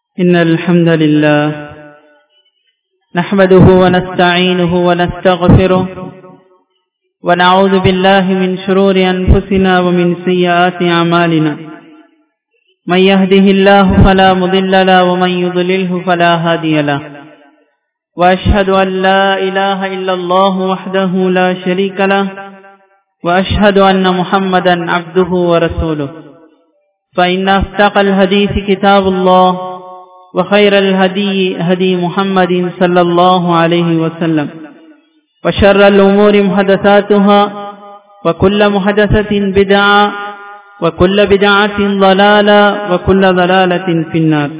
إن الحمد لله نحمده ونستعينه ونستغفره ونعوذ بالله من شرور أنفسنا ومن سيئات أعمالنا من يهده الله فلا مضل له ومن يضلله فلا هادي له وأشهد أن لا إله إلا الله وحده لا شريك له وأشهد أن محمدا عبده ورسوله فإن أفتق الحديث كتاب الله وخير الهدي هدي محمد صلى الله عليه وسلم وشر الأمور محدثاتها وكل محدثة بدعة وكل بدعة ضلالة وكل ضلالة في النار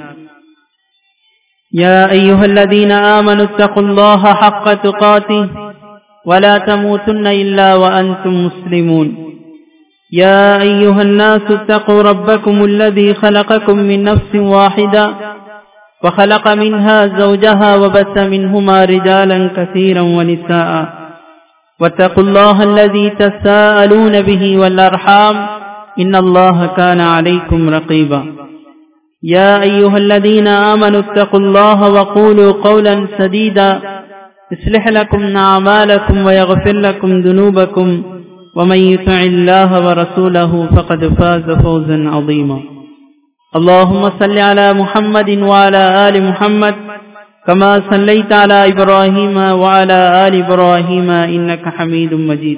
يا أيها الذين آمنوا اتقوا الله حق تقاته ولا تموتن إلا وأنتم مسلمون يا أيها الناس اتقوا ربكم الذي خلقكم من نفس واحدة وخلق منها زوجها وبث منهما رجالا كثيرا ونساء واتقوا الله الذي تساءلون به والأرحام إن الله كان عليكم رقيبا يا أيها الذين آمنوا اتقوا الله وقولوا قولا سديدا يصلح لكم أعمالكم ويغفر لكم ذنوبكم ومن يطع الله ورسوله فقد فاز فوزا عظيما اللهم صل على محمد وعلى آل محمد كما صليت على إبراهيم وعلى آل إبراهيم إنك حميد مجيد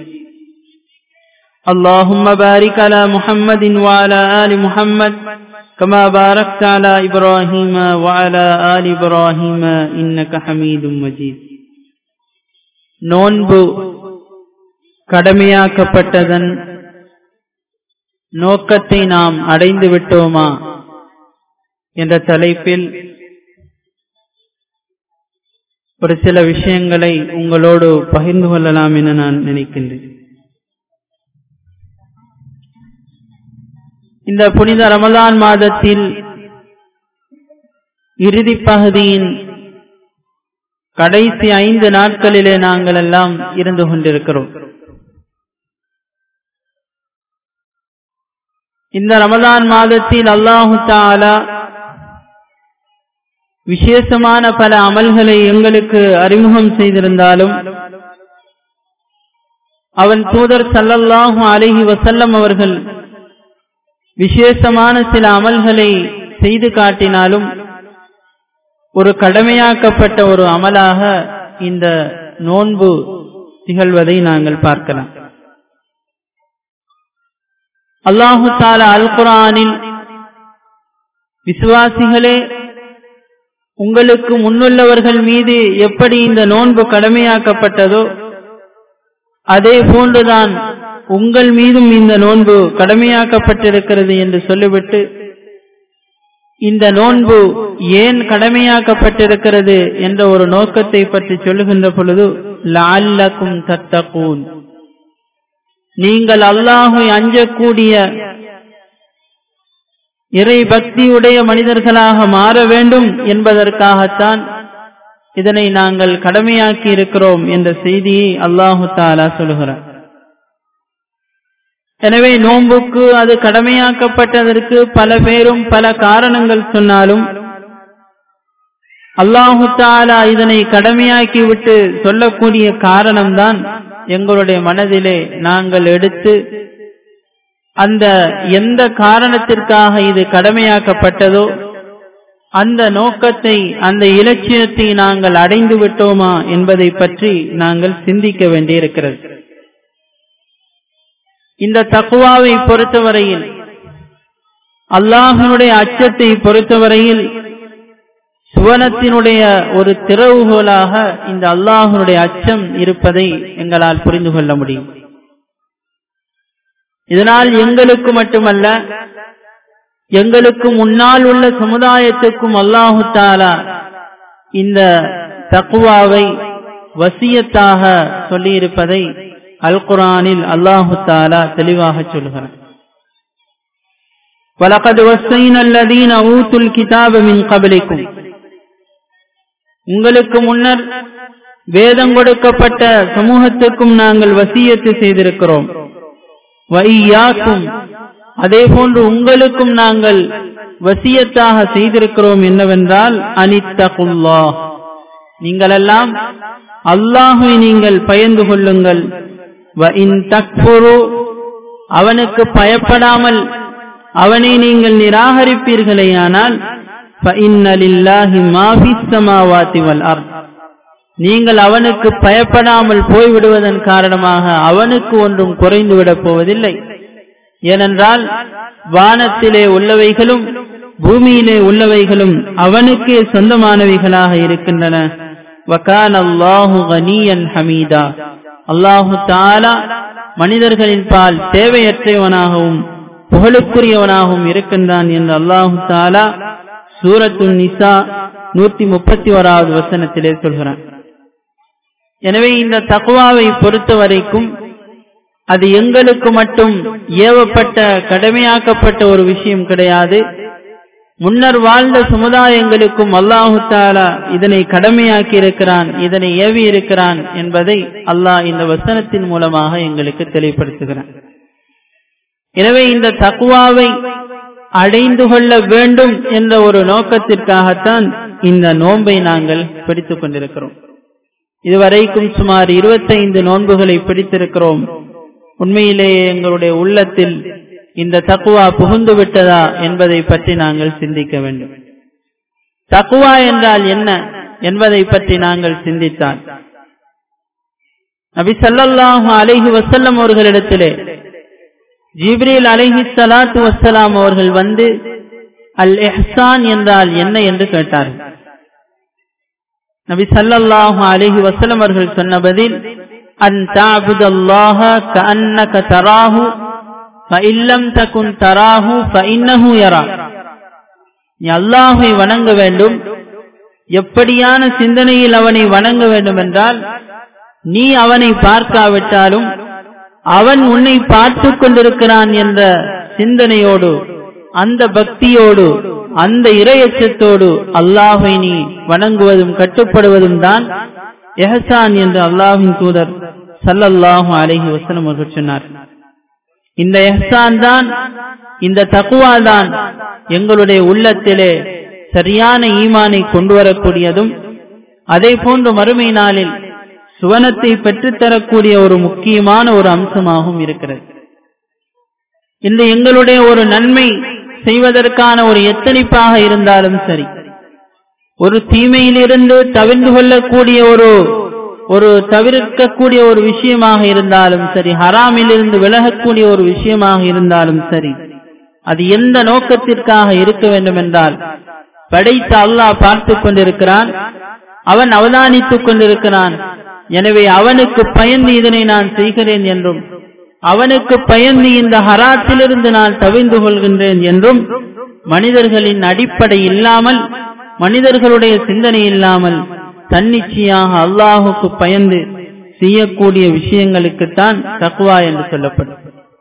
اللهم بارك على محمد وعلى آل محمد كما باركت على إبراهيم وعلى آل إبراهيم إنك حميد مجيد நோன்பு கடமையாக்கப்பட்டதன் நோக்கத்தை நாம் அடைந்து விட்டோமா என்ற தலைப்பில் ஒரு சில விஷயங்களை உங்களோடு பகிர்ந்து கொள்ளலாம் என நான் நினைக்கின்றேன் இந்த புனித ரமலான் மாதத்தில் இறுதி பகுதியின் கடைசி ஐந்து நாட்களிலே நாங்கள் எல்லாம் இருந்து கொண்டிருக்கிறோம் இந்த ரமலான் மாதத்தில் அல்லாஹு தாலா விசேஷமான பல அமல்களை எங்களுக்கு அறிமுகம் செய்திருந்தாலும் அவன் தூதர் சல்லல்லாஹு அலஹி வசல்லம் அவர்கள் விசேஷமான சில அமல்களை செய்து காட்டினாலும் ஒரு கடமையாக்கப்பட்ட ஒரு அமலாக இந்த நோன்பு திகழ்வதை நாங்கள் பார்க்கலாம் அல்லாஹு தாலா அல் குரானில் விசுவாசிகளே உங்களுக்கு முன்னுள்ளவர்கள் மீது எப்படி இந்த நோன்பு கடமையாக்கப்பட்டதோ அதே போன்றுதான் உங்கள் மீதும் இந்த நோன்பு கடமையாக்கப்பட்டிருக்கிறது என்று சொல்லிவிட்டு இந்த நோன்பு ஏன் கடமையாக்கப்பட்டிருக்கிறது என்ற ஒரு நோக்கத்தை பற்றி சொல்லுகின்ற பொழுது லால்லக்கும் தத்தகூன் நீங்கள் அல்லாஹை அஞ்சக்கூடிய இறை பக்தியுடைய மனிதர்களாக மாற வேண்டும் என்பதற்காகத்தான் இதனை நாங்கள் கடமையாக்கி இருக்கிறோம் என்ற செய்தியை அல்லாஹு தாலா சொல்கிறார் எனவே நோன்புக்கு அது கடமையாக்கப்பட்டதற்கு பல பேரும் பல காரணங்கள் சொன்னாலும் அல்லாஹு தாலா இதனை கடமையாக்கி விட்டு சொல்லக்கூடிய காரணம்தான் எங்களுடைய மனதிலே நாங்கள் எடுத்து அந்த எந்த காரணத்திற்காக இது கடமையாக்கப்பட்டதோ அந்த நோக்கத்தை அந்த இலட்சியத்தை நாங்கள் அடைந்து விட்டோமா என்பதை பற்றி நாங்கள் சிந்திக்க வேண்டியிருக்கிறது இந்த தக்குவாவை பொறுத்தவரையில் அல்லாஹனுடைய அச்சத்தை பொறுத்தவரையில் சுவனத்தினுடைய ஒரு திறவுகோலாக இந்த அல்லாஹனுடைய அச்சம் இருப்பதை எங்களால் புரிந்து கொள்ள முடியும் இதனால் எங்களுக்கு மட்டுமல்ல எங்களுக்கு முன்னால் உள்ள சமுதாயத்துக்கும் அல்லாஹு தாலா இந்த தக்குவாவை வசியத்தாக சொல்லியிருப்பதை அல் குரானில் அல்லாஹு தாலா தெளிவாக சொல்கிறார் وَلَقَدْ وَصَّيْنَا الَّذِينَ أُوتُوا الْكِتَابَ مِنْ قَبْلِكُمْ உங்களுக்கு முன்னர் வேதம் கொடுக்கப்பட்ட சமூகத்துக்கும் நாங்கள் வசியத்து செய்திருக்கிறோம் வையாக்கும் அதே போன்று உங்களுக்கும் நாங்கள் வசியத்தாக செய்திருக்கிறோம் என்னவென்றால் அனித்தகுல்லா நீங்களெல்லாம் அல்லாஹுவை நீங்கள் பயந்து கொள்ளுங்கள் அவனுக்கு பயப்படாமல் அவனை நீங்கள் நிராகரிப்பீர்களேயானால் நீங்கள் அவனுக்கு பயப்படாமல் போய்விடுவதன் காரணமாக அவனுக்கு ஒன்றும் குறைந்துவிடப் போவதில்லை ஏனென்றால் வானத்திலே உள்ளவைகளும் பூமியிலே உள்ளவைகளும் அவனுக்கே சொந்தமானவைகளாக இருக்கின்றன வகான் அல்லாஹு கனியன் ஹமீதா அல்லாஹு தாலா மனிதர்களின் பால் தேவையற்றவனாகவும் புகழுக்குரியவனாகவும் இருக்கின்றான் என்று அல்லாஹு தாலா சூரத்து நிசா நூத்தி முப்பத்தி ஓராவது வசனத்திலே சொல்கிறான் எனவே இந்த தக்குவாவை பொறுத்த வரைக்கும் அது எங்களுக்கு மட்டும் ஏவப்பட்ட கடமையாக்கப்பட்ட ஒரு விஷயம் கிடையாது முன்னர் வாழ்ந்த சமுதாயங்களுக்கும் அல்லாஹு தாலா இதனை கடமையாக்கி இருக்கிறான் இதனை ஏவி இருக்கிறான் என்பதை அல்லாஹ் இந்த வசனத்தின் மூலமாக எங்களுக்கு தெளிவுபடுத்துகிறான் எனவே இந்த தக்குவாவை அடைந்து கொள்ள வேண்டும் என்ற ஒரு நோக்கத்திற்காகத்தான் இந்த நோன்பை நாங்கள் பிடித்துக் கொண்டிருக்கிறோம் இதுவரைக்கும் சுமார் இருபத்தைந்து நோன்புகளை பிடித்திருக்கிறோம் உண்மையிலேயே எங்களுடைய உள்ளத்தில் இந்த தக்குவா புகுந்து விட்டதா என்பதை பற்றி நாங்கள் சிந்திக்க வேண்டும் தக்குவா என்றால் என்ன என்பதை பற்றி நாங்கள் சிந்தித்தால் நபி சல்லாஹு அலைஹி வசல்லம் அவர்களிடத்திலே ஜிப்ரீல் அலைஹி சலாத்து வசலாம் அவர்கள் வந்து அல் எஹ்சான் என்றால் என்ன என்று கேட்டார்கள் நபி சல்லல்லாஹு அலைஹி வசல்லம் அவர்கள் சொன்ன பதில் அன் தாபுதல்லாஹ கஅன்னக தராஹு ஃபஇல்லம் தகுன் தராஹு ஃபஇன்னஹு யரா நீ அல்லாஹை வணங்க வேண்டும் எப்படியான சிந்தனையில் அவனை வணங்க வேண்டும் என்றால் நீ அவனை பார்க்காவிட்டாலும் அவன் உன்னை பார்த்து கொண்டிருக்கிறான் என்ற சிந்தனையோடு அந்த பக்தியோடு அந்த இரையச்சத்தோடு அல்லாஹை நீ வணங்குவதும் கட்டுப்படுவதும் தான் எஹசான் என்று அல்லாஹின் தூதர் சல்லல்லாஹு அலைஹி வசனம் அவர்கள் சொன்னார் இந்த எஹ்சான் தான் இந்த தக்குவா தான் எங்களுடைய உள்ளத்திலே சரியான ஈமானை கொண்டு வரக்கூடியதும் அதே போன்று மறுமை நாளில் சுவனத்தை பெற்றுத்தரக்கூடிய ஒரு முக்கியமான ஒரு அம்சமாகவும் இருக்கிறது இந்த எங்களுடைய ஒரு நன்மை செய்வதற்கான ஒரு எத்தனிப்பாக இருந்தாலும் சரி ஒரு தீமையிலிருந்து தவிர்ந்து கொள்ளக்கூடிய ஒரு ஒரு தவிர்க்கக்கூடிய ஒரு விஷயமாக இருந்தாலும் சரி ஹராமிலிருந்து விலகக்கூடிய ஒரு விஷயமாக இருந்தாலும் சரி அது எந்த நோக்கத்திற்காக இருக்க வேண்டும் என்றால் படைத்த அல்லாஹ் பார்த்து கொண்டிருக்கிறான் அவன் அவதானித்துக் கொண்டிருக்கிறான் எனவே அவனுக்கு பயந்து இதனை நான் செய்கிறேன் என்றும் அவனுக்கு பயந்து இந்த ஹராத்திலிருந்து நான் தவிர்ந்து கொள்கின்றேன் என்றும் மனிதர்களின் அடிப்படை இல்லாமல் மனிதர்களுடைய சிந்தனை இல்லாமல் தன்னிச்சையாக அல்லாஹுக்கு பயந்து செய்யக்கூடிய விஷயங்களுக்குத்தான் தக்குவா என்று சொல்லப்படும்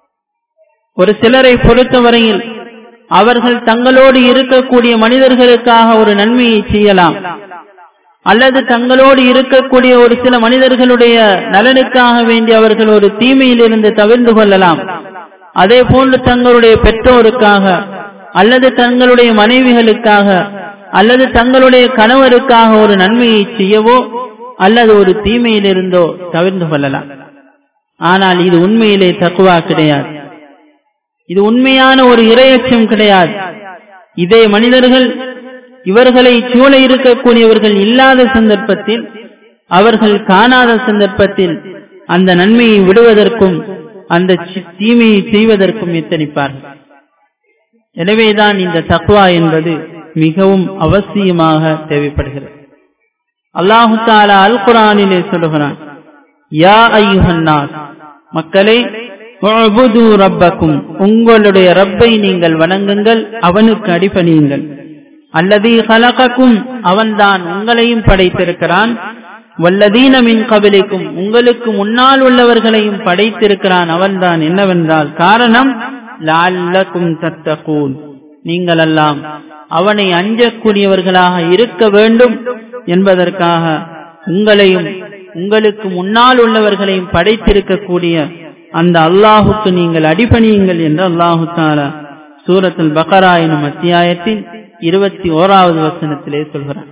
ஒரு சிலரை பொறுத்தவரையில் அவர்கள் தங்களோடு இருக்கக்கூடிய மனிதர்களுக்காக ஒரு நன்மையை செய்யலாம் அல்லது தங்களோடு இருக்கக்கூடிய ஒரு சில மனிதர்களுடைய நலனுக்காக வேண்டி அவர்கள் ஒரு தீமையிலிருந்து தவிர்ந்து கொள்ளலாம் அதே போன்று தங்களுடைய பெற்றோருக்காக அல்லது தங்களுடைய மனைவிகளுக்காக அல்லது தங்களுடைய கணவருக்காக ஒரு நன்மையை செய்யவோ அல்லது ஒரு தீமையிலிருந்தோ தவிர்ந்து கொள்ளலாம் ஆனால் இது உண்மையிலே தக்குவா கிடையாது இது உண்மையான ஒரு இரையச்சம் கிடையாது இதே மனிதர்கள் இவர்களை சூழ இருக்கக்கூடியவர்கள் இல்லாத சந்தர்ப்பத்தில் அவர்கள் காணாத சந்தர்ப்பத்தில் அந்த நன்மையை விடுவதற்கும் அந்த தீமையை செய்வதற்கும் எத்தனிப்பார்கள் எனவேதான் இந்த தக்குவா என்பது மிகவும் அவசியமாக தேவைப்படுகிறது அல்லாஹு தாலா அல் குரானிலே சொல்லுகிறான் யா ஐயுஹன்னாஸ் மக்களே ரப்பக்கும் உங்களுடைய ரப்பை நீங்கள் வணங்குங்கள் அவனுக்கு அடிபணியுங்கள் அல்லது கலகக்கும் அவன்தான் உங்களையும் படைத்திருக்கிறான் வல்லதீன மின் கபிலிக்கும் உங்களுக்கு முன்னால் உள்ளவர்களையும் படைத்திருக்கிறான் அவன்தான் என்னவென்றால் காரணம் லால்லக்கும் தத்தகூன் நீங்கள் எல்லாம் அவனை அஞ்சக்கூடியவர்களாக இருக்க வேண்டும் என்பதற்காக உங்களையும் உங்களுக்கு முன்னால் உள்ளவர்களையும் படைத்திருக்கக்கூடிய அந்த அல்லாஹுக்கு நீங்கள் அடிபணியுங்கள் என்று அல்லாஹு தாலா சூரத்துல் பகரா எனும் அத்தியாயத்தின் இருபத்தி ஓராவது வசனத்திலே சொல்கிறார்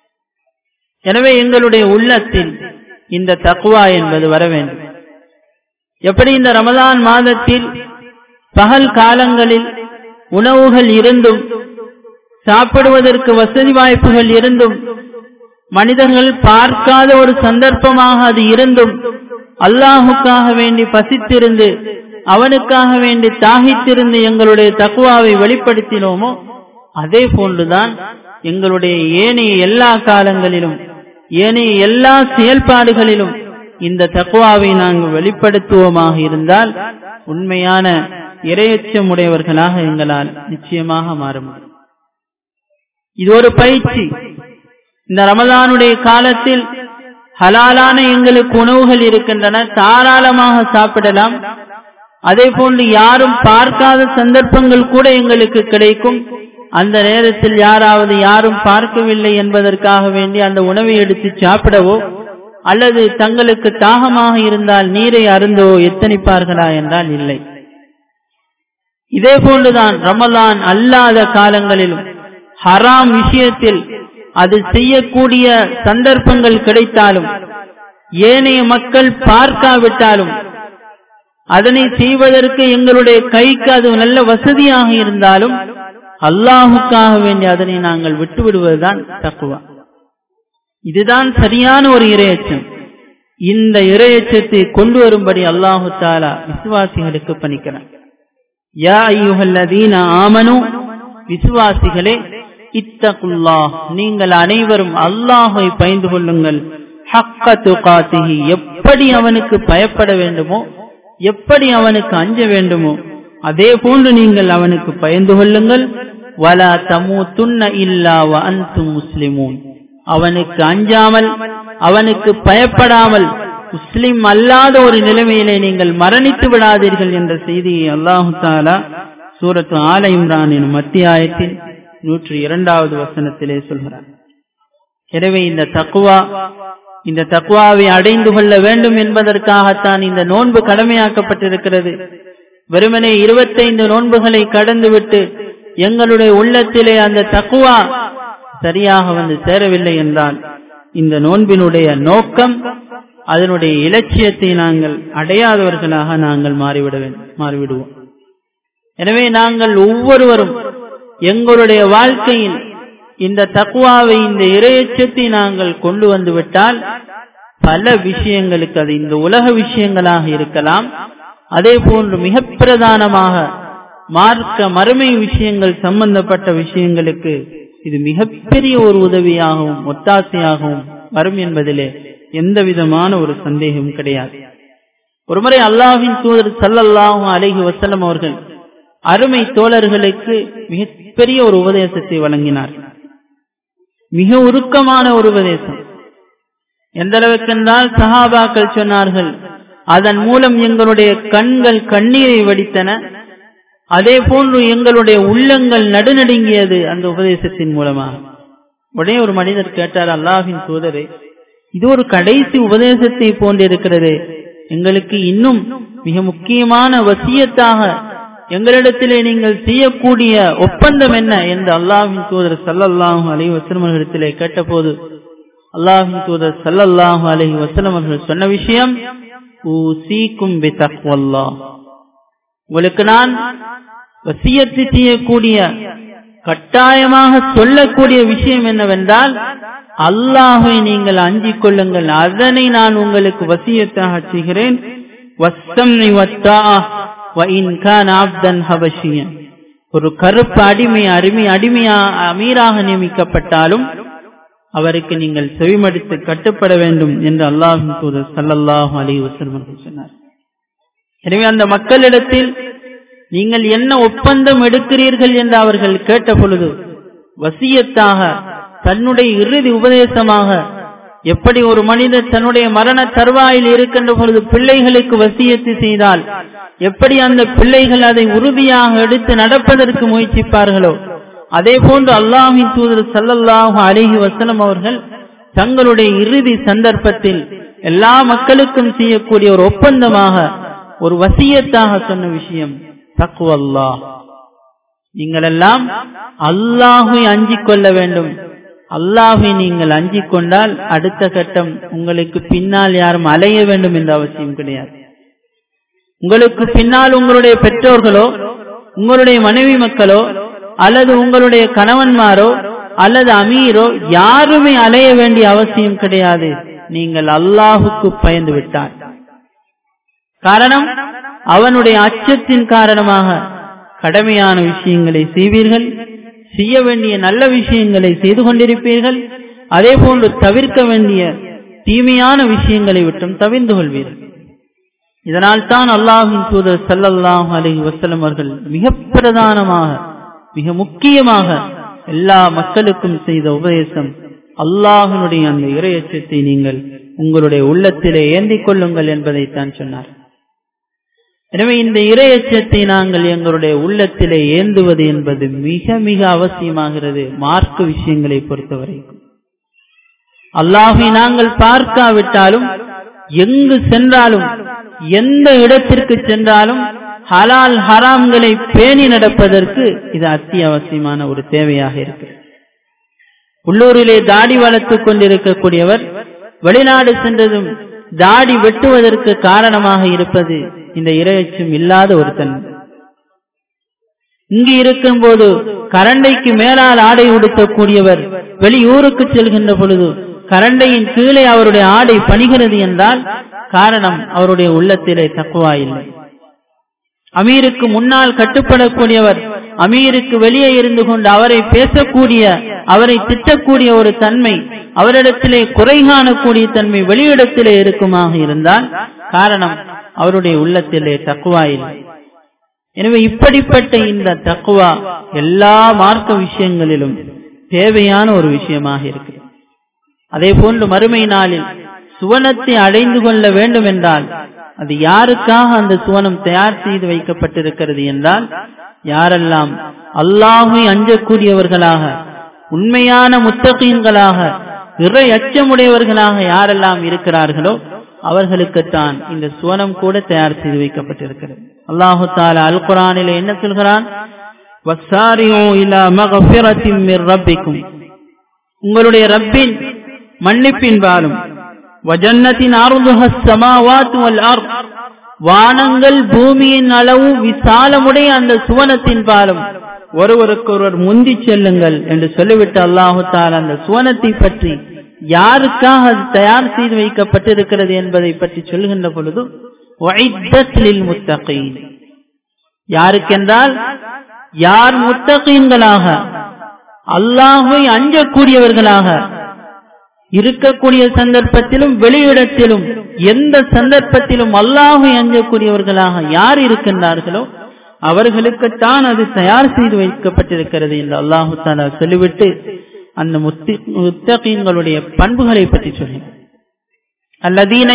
எனவே எங்களுடைய உள்ளத்தில் இந்த தக்குவா என்பது வர வேண்டும் எப்படி இந்த ரமதான் மாதத்தில் பகல் காலங்களில் உணவுகள் இருந்தும் சாப்பிடுவதற்கு வசதி வாய்ப்புகள் இருந்தும் மனிதர்கள் பார்க்காத ஒரு சந்தர்ப்பமாக அது இருந்தும் அல்லாஹுக்காக வேண்டி பசித்திருந்து அவனுக்காக வேண்டி தாகித்திருந்து எங்களுடைய தக்குவாவை வெளிப்படுத்தினோமோ அதே போன்றுதான் எங்களுடைய ஏனைய எல்லா காலங்களிலும் ஏனைய எல்லா செயல்பாடுகளிலும் இந்த தக்குவாவை நாங்கள் வெளிப்படுத்துவோமாக இருந்தால் உண்மையான இரையச்சமுடையவர்களாக எங்களால் நிச்சயமாக மாற முடியும் இது ஒரு பயிற்சி இந்த ரமதானுடைய காலத்தில் ஹலாலான எங்களுக்கு உணவுகள் இருக்கின்றன தாராளமாக சாப்பிடலாம் அதே போன்று யாரும் பார்க்காத சந்தர்ப்பங்கள் கூட எங்களுக்கு கிடைக்கும் அந்த நேரத்தில் யாராவது யாரும் பார்க்கவில்லை என்பதற்காக வேண்டி அந்த உணவை எடுத்து சாப்பிடவோ அல்லது தங்களுக்கு தாகமாக இருந்தால் நீரை அருந்தவோ எத்தனிப்பார்களா என்றால் இல்லை இதே போன்றுதான் ரமலான் அல்லாத காலங்களிலும் ஹராம் விஷயத்தில் அது செய்யக்கூடிய சந்தர்ப்பங்கள் கிடைத்தாலும் ஏனைய மக்கள் பார்க்காவிட்டாலும் அதனை செய்வதற்கு எங்களுடைய கைக்கு அது நல்ல வசதியாக இருந்தாலும் அல்லாஹுக்காக வேண்டி அதனை நாங்கள் விட்டு விடுவதுதான் தக்குவா இதுதான் சரியான ஒரு இரையச்சம் இந்த இரையச்சத்தை கொண்டு வரும்படி அல்லாஹு தாலா விசுவாசிகளுக்கு பணிக்கிறான் யா ஐயுகல்லதீன ஆமனு விசுவாசிகளே இத்தகுல்லா நீங்கள் அனைவரும் அல்லாஹை பயந்து கொள்ளுங்கள் ஹக்க துகாத்திகி எப்படி அவனுக்கு பயப்பட வேண்டுமோ எப்படி அவனுக்கு அஞ்ச வேண்டுமோ அதே போன்று நீங்கள் அவனுக்கு பயந்து கொள்ளுங்கள் வலா தமு துண்ண இல்லா அந்து முஸ்லிமூன் அவனுக்கு அஞ்சாமல் அவனுக்கு பயப்படாமல் முஸ்லிம் அல்லாத ஒரு நிலைமையிலே நீங்கள் மரணித்து விடாதீர்கள் என்ற செய்தியை அல்லாஹு தாலா சூரத்து ஆல இம்ரான் எனும் அத்தியாயத்தில் நூற்றி இரண்டாவது வசனத்திலே சொல்கிறார் எனவே இந்த தக்குவா இந்த தக்குவாவை அடைந்து கொள்ள வேண்டும் என்பதற்காகத்தான் இந்த நோன்பு கடமையாக்கப்பட்டிருக்கிறது வெறுமனே இருபத்தைந்து நோன்புகளை கடந்துவிட்டு எங்களுடைய உள்ளத்திலே அந்த தக்குவா சரியாக வந்து சேரவில்லை என்றால் இந்த நோன்பினுடைய நோக்கம் அதனுடைய இலட்சியத்தை நாங்கள் அடையாதவர்களாக நாங்கள் மாறிவிட மாறிவிடுவோம் எனவே நாங்கள் ஒவ்வொருவரும் எங்களுடைய வாழ்க்கையில் இந்த தக்குவாவை இந்த இரையச்சத்தை நாங்கள் கொண்டு வந்து விட்டால் பல விஷயங்களுக்கு அது இந்த உலக விஷயங்களாக இருக்கலாம் அதே போன்று மிக பிரதானமாக மார்க்க மறுமை விஷயங்கள் சம்பந்தப்பட்ட விஷயங்களுக்கு இது மிகப்பெரிய ஒரு உதவியாகவும் ஒத்தாசையாகவும் வரும் என்பதிலே எந்த விதமான ஒரு சந்தேகம் கிடையாது ஒருமுறை அல்லாஹின் தூதர் சல்லல்லாஹும் அலைஹி வசல்லம் அவர்கள் அருமை தோழர்களுக்கு மிகப்பெரிய ஒரு உபதேசத்தை வழங்கினார் மிக உருக்கமான ஒரு உபதேசம் எந்த அளவுக்கு என்றால் சஹாபாக்கள் சொன்னார்கள் அதன் மூலம் எங்களுடைய கண்கள் கண்ணீரை வடித்தன அதே போன்று எங்களுடைய உள்ளங்கள் நடுநடுங்கியது அந்த உபதேசத்தின் மூலமாக உடனே ஒரு மனிதர் கேட்டார் அல்லாஹின் தூதரே இது ஒரு கடைசி உபதேசத்தை போன்றிருக்கிறது எங்களுக்கு இன்னும் மிக முக்கியமான வசியத்தாக எங்களிடத்திலே நீங்கள் செய்யக்கூடிய ஒப்பந்தம் என்ன என்று அல்லாஹின் தூதர் சல்லல்லாஹு அலி வசலமர்களிடத்திலே கேட்டபோது அல்லாஹின் தூதர் சல்லல்லாஹு அலஹி வசலமர்கள் சொன்ன விஷயம் ஊசீக்கும் உங்களுக்கு நான் வசியத்து செய்யக்கூடிய கட்டாயமாக சொல்லக்கூடிய விஷயம் என்னவென்றால் அல்லாஹை நீங்கள் அஞ்சிக் கொள்ளுங்கள் அதனை நான் உங்களுக்கு வசியத்தாக செய்கிறேன் ஒரு கருப்பு அடிமை அருமை அடிமையா அமீராக நியமிக்கப்பட்டாலும் அவருக்கு நீங்கள் செவிமடித்து கட்டுப்பட வேண்டும் என்று அல்லாஹின் தூதர் சல்லல்லாஹு அலி வசல்மன் சொன்னார் எனவே அந்த மக்களிடத்தில் நீங்கள் என்ன ஒப்பந்தம் எடுக்கிறீர்கள் என்று அவர்கள் கேட்ட பொழுது வசியத்தாக தன்னுடைய இறுதி உபதேசமாக எப்படி ஒரு மனிதர் தன்னுடைய மரண தருவாயில் இருக்கின்ற பொழுது பிள்ளைகளுக்கு வசியத்து செய்தால் எப்படி அந்த பிள்ளைகள் அதை உறுதியாக எடுத்து நடப்பதற்கு முயற்சிப்பார்களோ அதே போன்று அல்லாஹின் தூதர் சல்லல்லாஹு அலிஹி வசலம் அவர்கள் தங்களுடைய இறுதி சந்தர்ப்பத்தில் எல்லா மக்களுக்கும் செய்யக்கூடிய ஒரு ஒப்பந்தமாக ஒரு வசியத்தாக சொன்ன விஷயம் தக்குவல்லா நீங்கள் எல்லாம் அல்லாஹை அஞ்சிக் கொள்ள வேண்டும் அல்லாஹை நீங்கள் அஞ்சிக் கொண்டால் அடுத்த கட்டம் உங்களுக்கு பின்னால் யாரும் அலைய வேண்டும் என்ற அவசியம் கிடையாது உங்களுக்கு பின்னால் உங்களுடைய பெற்றோர்களோ உங்களுடைய மனைவி மக்களோ அல்லது உங்களுடைய கணவன்மாரோ அல்லது அமீரோ யாருமே அலைய வேண்டிய அவசியம் கிடையாது நீங்கள் அல்லாஹுக்கு பயந்து விட்டார் காரணம் அவனுடைய அச்சத்தின் காரணமாக கடமையான விஷயங்களை செய்வீர்கள் செய்ய வேண்டிய நல்ல விஷயங்களை செய்து கொண்டிருப்பீர்கள் அதே போன்று தவிர்க்க வேண்டிய தீமையான விஷயங்களை விட்டும் தவிர்ந்து கொள்வீர்கள் இதனால் தான் அல்லாஹின் தூதர் சல்லல்லாஹு அலஹி வசலம் அவர்கள் மிக பிரதானமாக மிக முக்கியமாக எல்லா மக்களுக்கும் செய்த உபதேசம் அல்லாஹனுடைய அந்த இரையச்சத்தை நீங்கள் உங்களுடைய உள்ளத்திலே ஏந்திக் கொள்ளுங்கள் என்பதைத்தான் சொன்னார் எனவே இந்த இரையச்சத்தை நாங்கள் எங்களுடைய உள்ளத்திலே ஏந்துவது என்பது மிக மிக அவசியமாகிறது மார்க்க விஷயங்களை பொறுத்தவரை அல்லாஹை நாங்கள் பார்க்காவிட்டாலும் எங்கு சென்றாலும் எந்த இடத்திற்கு சென்றாலும் ஹலால் ஹராம்களை பேணி நடப்பதற்கு இது அத்தியாவசியமான ஒரு தேவையாக இருக்கிறது உள்ளூரிலே தாடி வளர்த்துக் கொண்டிருக்கக்கூடியவர் வெளிநாடு சென்றதும் தாடி வெட்டுவதற்கு காரணமாக இருப்பது இந்த இரையச்சம் இல்லாத ஒரு தன்மை இங்கு இருக்கும் போது கரண்டைக்கு மேலால் ஆடை உடுத்தக்கூடியவர் வெளியூருக்கு செல்கின்ற பொழுது கரண்டையின் கீழே அவருடைய ஆடை பணிகிறது என்றால் காரணம் அவருடைய உள்ளத்திலே தக்குவா இல்லை அமீருக்கு முன்னால் கட்டுப்படக்கூடியவர் அமீருக்கு வெளியே இருந்து கொண்டு அவரை பேசக்கூடிய அவரை திட்டக்கூடிய ஒரு தன்மை அவரிடத்திலே குறை காணக்கூடிய தன்மை வெளியிடத்திலே இருக்குமாக இருந்தால் காரணம் அவருடைய உள்ளத்திலே தக்குவா இல்லை எனவே இப்படிப்பட்ட இந்த தக்குவா எல்லா மார்க்க விஷயங்களிலும் தேவையான ஒரு விஷயமாக இருக்கிறது அதே போன்று மறுமை நாளில் சுவனத்தை அடைந்து கொள்ள வேண்டும் என்றால் அது யாருக்காக அந்த சுவனம் தயார் செய்து வைக்கப்பட்டிருக்கிறது என்றால் யாரெல்லாம் அல்லாஹை அஞ்சக்கூடியவர்களாக உண்மையான முத்தகீன்களாக இறை அச்சமுடையவர்களாக யாரெல்லாம் இருக்கிறார்களோ அவர்களுக்குத்தான் இந்த சுவனம் கூட தயார் செய்து வைக்கப்பட்டிருக்கிறது அல்லாஹு தாலா அல் குரானில என்ன சொல்கிறான் உங்களுடைய ரப்பின் மன்னிப்பின் பாலும் வஜன்னத்தின் வானங்கள் பூமியின் அளவு விசாலமுடைய அந்த சுவனத்தின் பாலும் ஒருவருக்கொருவர் முந்தி செல்லுங்கள் என்று சொல்லிவிட்டு அல்லாஹு தால் அந்த சுவனத்தை பற்றி யாருக்காக அது தயார் செய்து வைக்கப்பட்டிருக்கிறது என்பதை பற்றி சொல்லுகின்ற பொழுது முத்தகீன் யாருக்கென்றால் யார் முத்தகீன்களாக அல்லாஹை அஞ்சக்கூடியவர்களாக இருக்கக்கூடிய சந்தர்ப்பத்திலும் வெளியிடத்திலும் எந்த சந்தர்ப்பத்திலும் அல்லாஹை அஞ்சக்கூடியவர்களாக யார் இருக்கின்றார்களோ அவர்களுக்குத்தான் அது தயார் செய்து வைக்கப்பட்டிருக்கிறது என்று அல்லாஹு தாலா சொல்லிவிட்டு அந்த முத்தகீன்களுடைய பண்புகளை பற்றி சொல்லி அல்லதீன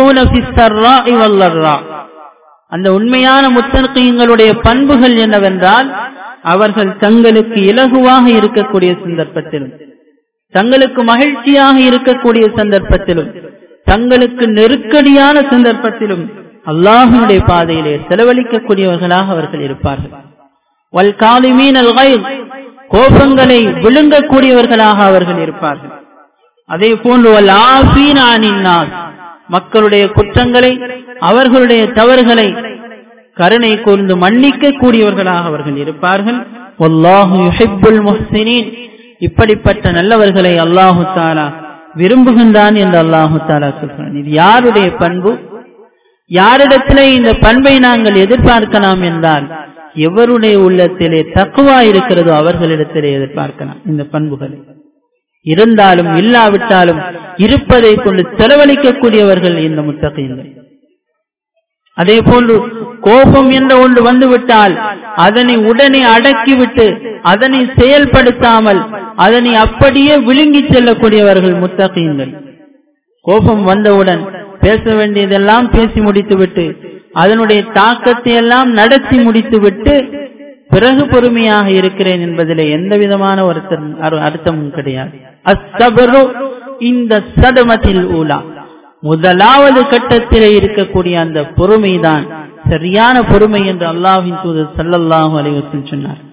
அந்த உண்மையான முத்தகீன்களுடைய பண்புகள் என்னவென்றால் அவர்கள் தங்களுக்கு இலகுவாக இருக்கக்கூடிய சந்தர்ப்பத்திலும் தங்களுக்கு மகிழ்ச்சியாக இருக்கக்கூடிய சந்தர்ப்பத்திலும் தங்களுக்கு நெருக்கடியான சந்தர்ப்பத்திலும் அல்லாஹனுடைய பாதையிலே செலவழிக்கக்கூடியவர்களாக அவர்கள் இருப்பார்கள் வல் காலிமீன் அல் கோபங்களை விழுங்கக்கூடியவர்களாக அவர்கள் இருப்பார்கள் அதே போன்று வல் ஆஃபீன் அனின்னாஸ் மக்களுடைய குற்றங்களை அவர்களுடைய தவறுகளை கருணை கூர்ந்து மன்னிக்க கூடியவர்களாக அவர்கள் இருப்பார்கள் வல்லாஹு யுஹிப்புல் முஹ்சினீன் இப்படிப்பட்ட நல்லவர்களை அல்லாஹு தாலா விரும்புகின்றான் என்று அல்லாஹு தாலா சொல்கிறான் இது யாருடைய பண்பு யாரிடத்திலே இந்த பண்பை நாங்கள் எதிர்பார்க்கலாம் என்றால் எவருடைய உள்ளத்திலே தக்குவா இருக்கிறதோ அவர்களிடத்திலே எதிர்பார்க்கலாம் இந்த பண்புகளை இருந்தாலும் இல்லாவிட்டாலும் இருப்பதை கொண்டு செலவழிக்கக்கூடியவர்கள் இந்த முத்தகையினர் அதே போன்று கோபம் என்ற ஒன்று வந்துவிட்டால் அதனை உடனே அடக்கிவிட்டு அதனை செயல்படுத்தாமல் அதனை அப்படியே விழுங்கி செல்லக்கூடியவர்கள் முத்தகீன்கள் கோபம் வந்தவுடன் பேச வேண்டியதெல்லாம் பேசி முடித்துவிட்டு அதனுடைய தாக்கத்தை எல்லாம் நடத்தி முடித்துவிட்டு பிறகு பொறுமையாக இருக்கிறேன் என்பதிலே எந்த விதமான ஒரு அர்த்தமும் கிடையாது அஸ்தபரு இந்த சதமத்தில் ஊலா முதலாவது கட்டத்திலே இருக்கக்கூடிய அந்த பொறுமைதான் சரியான பொறுமை என்று அல்லாஹின் தூதர் சல்லல்லாஹு அலைவசம் சொன்னார்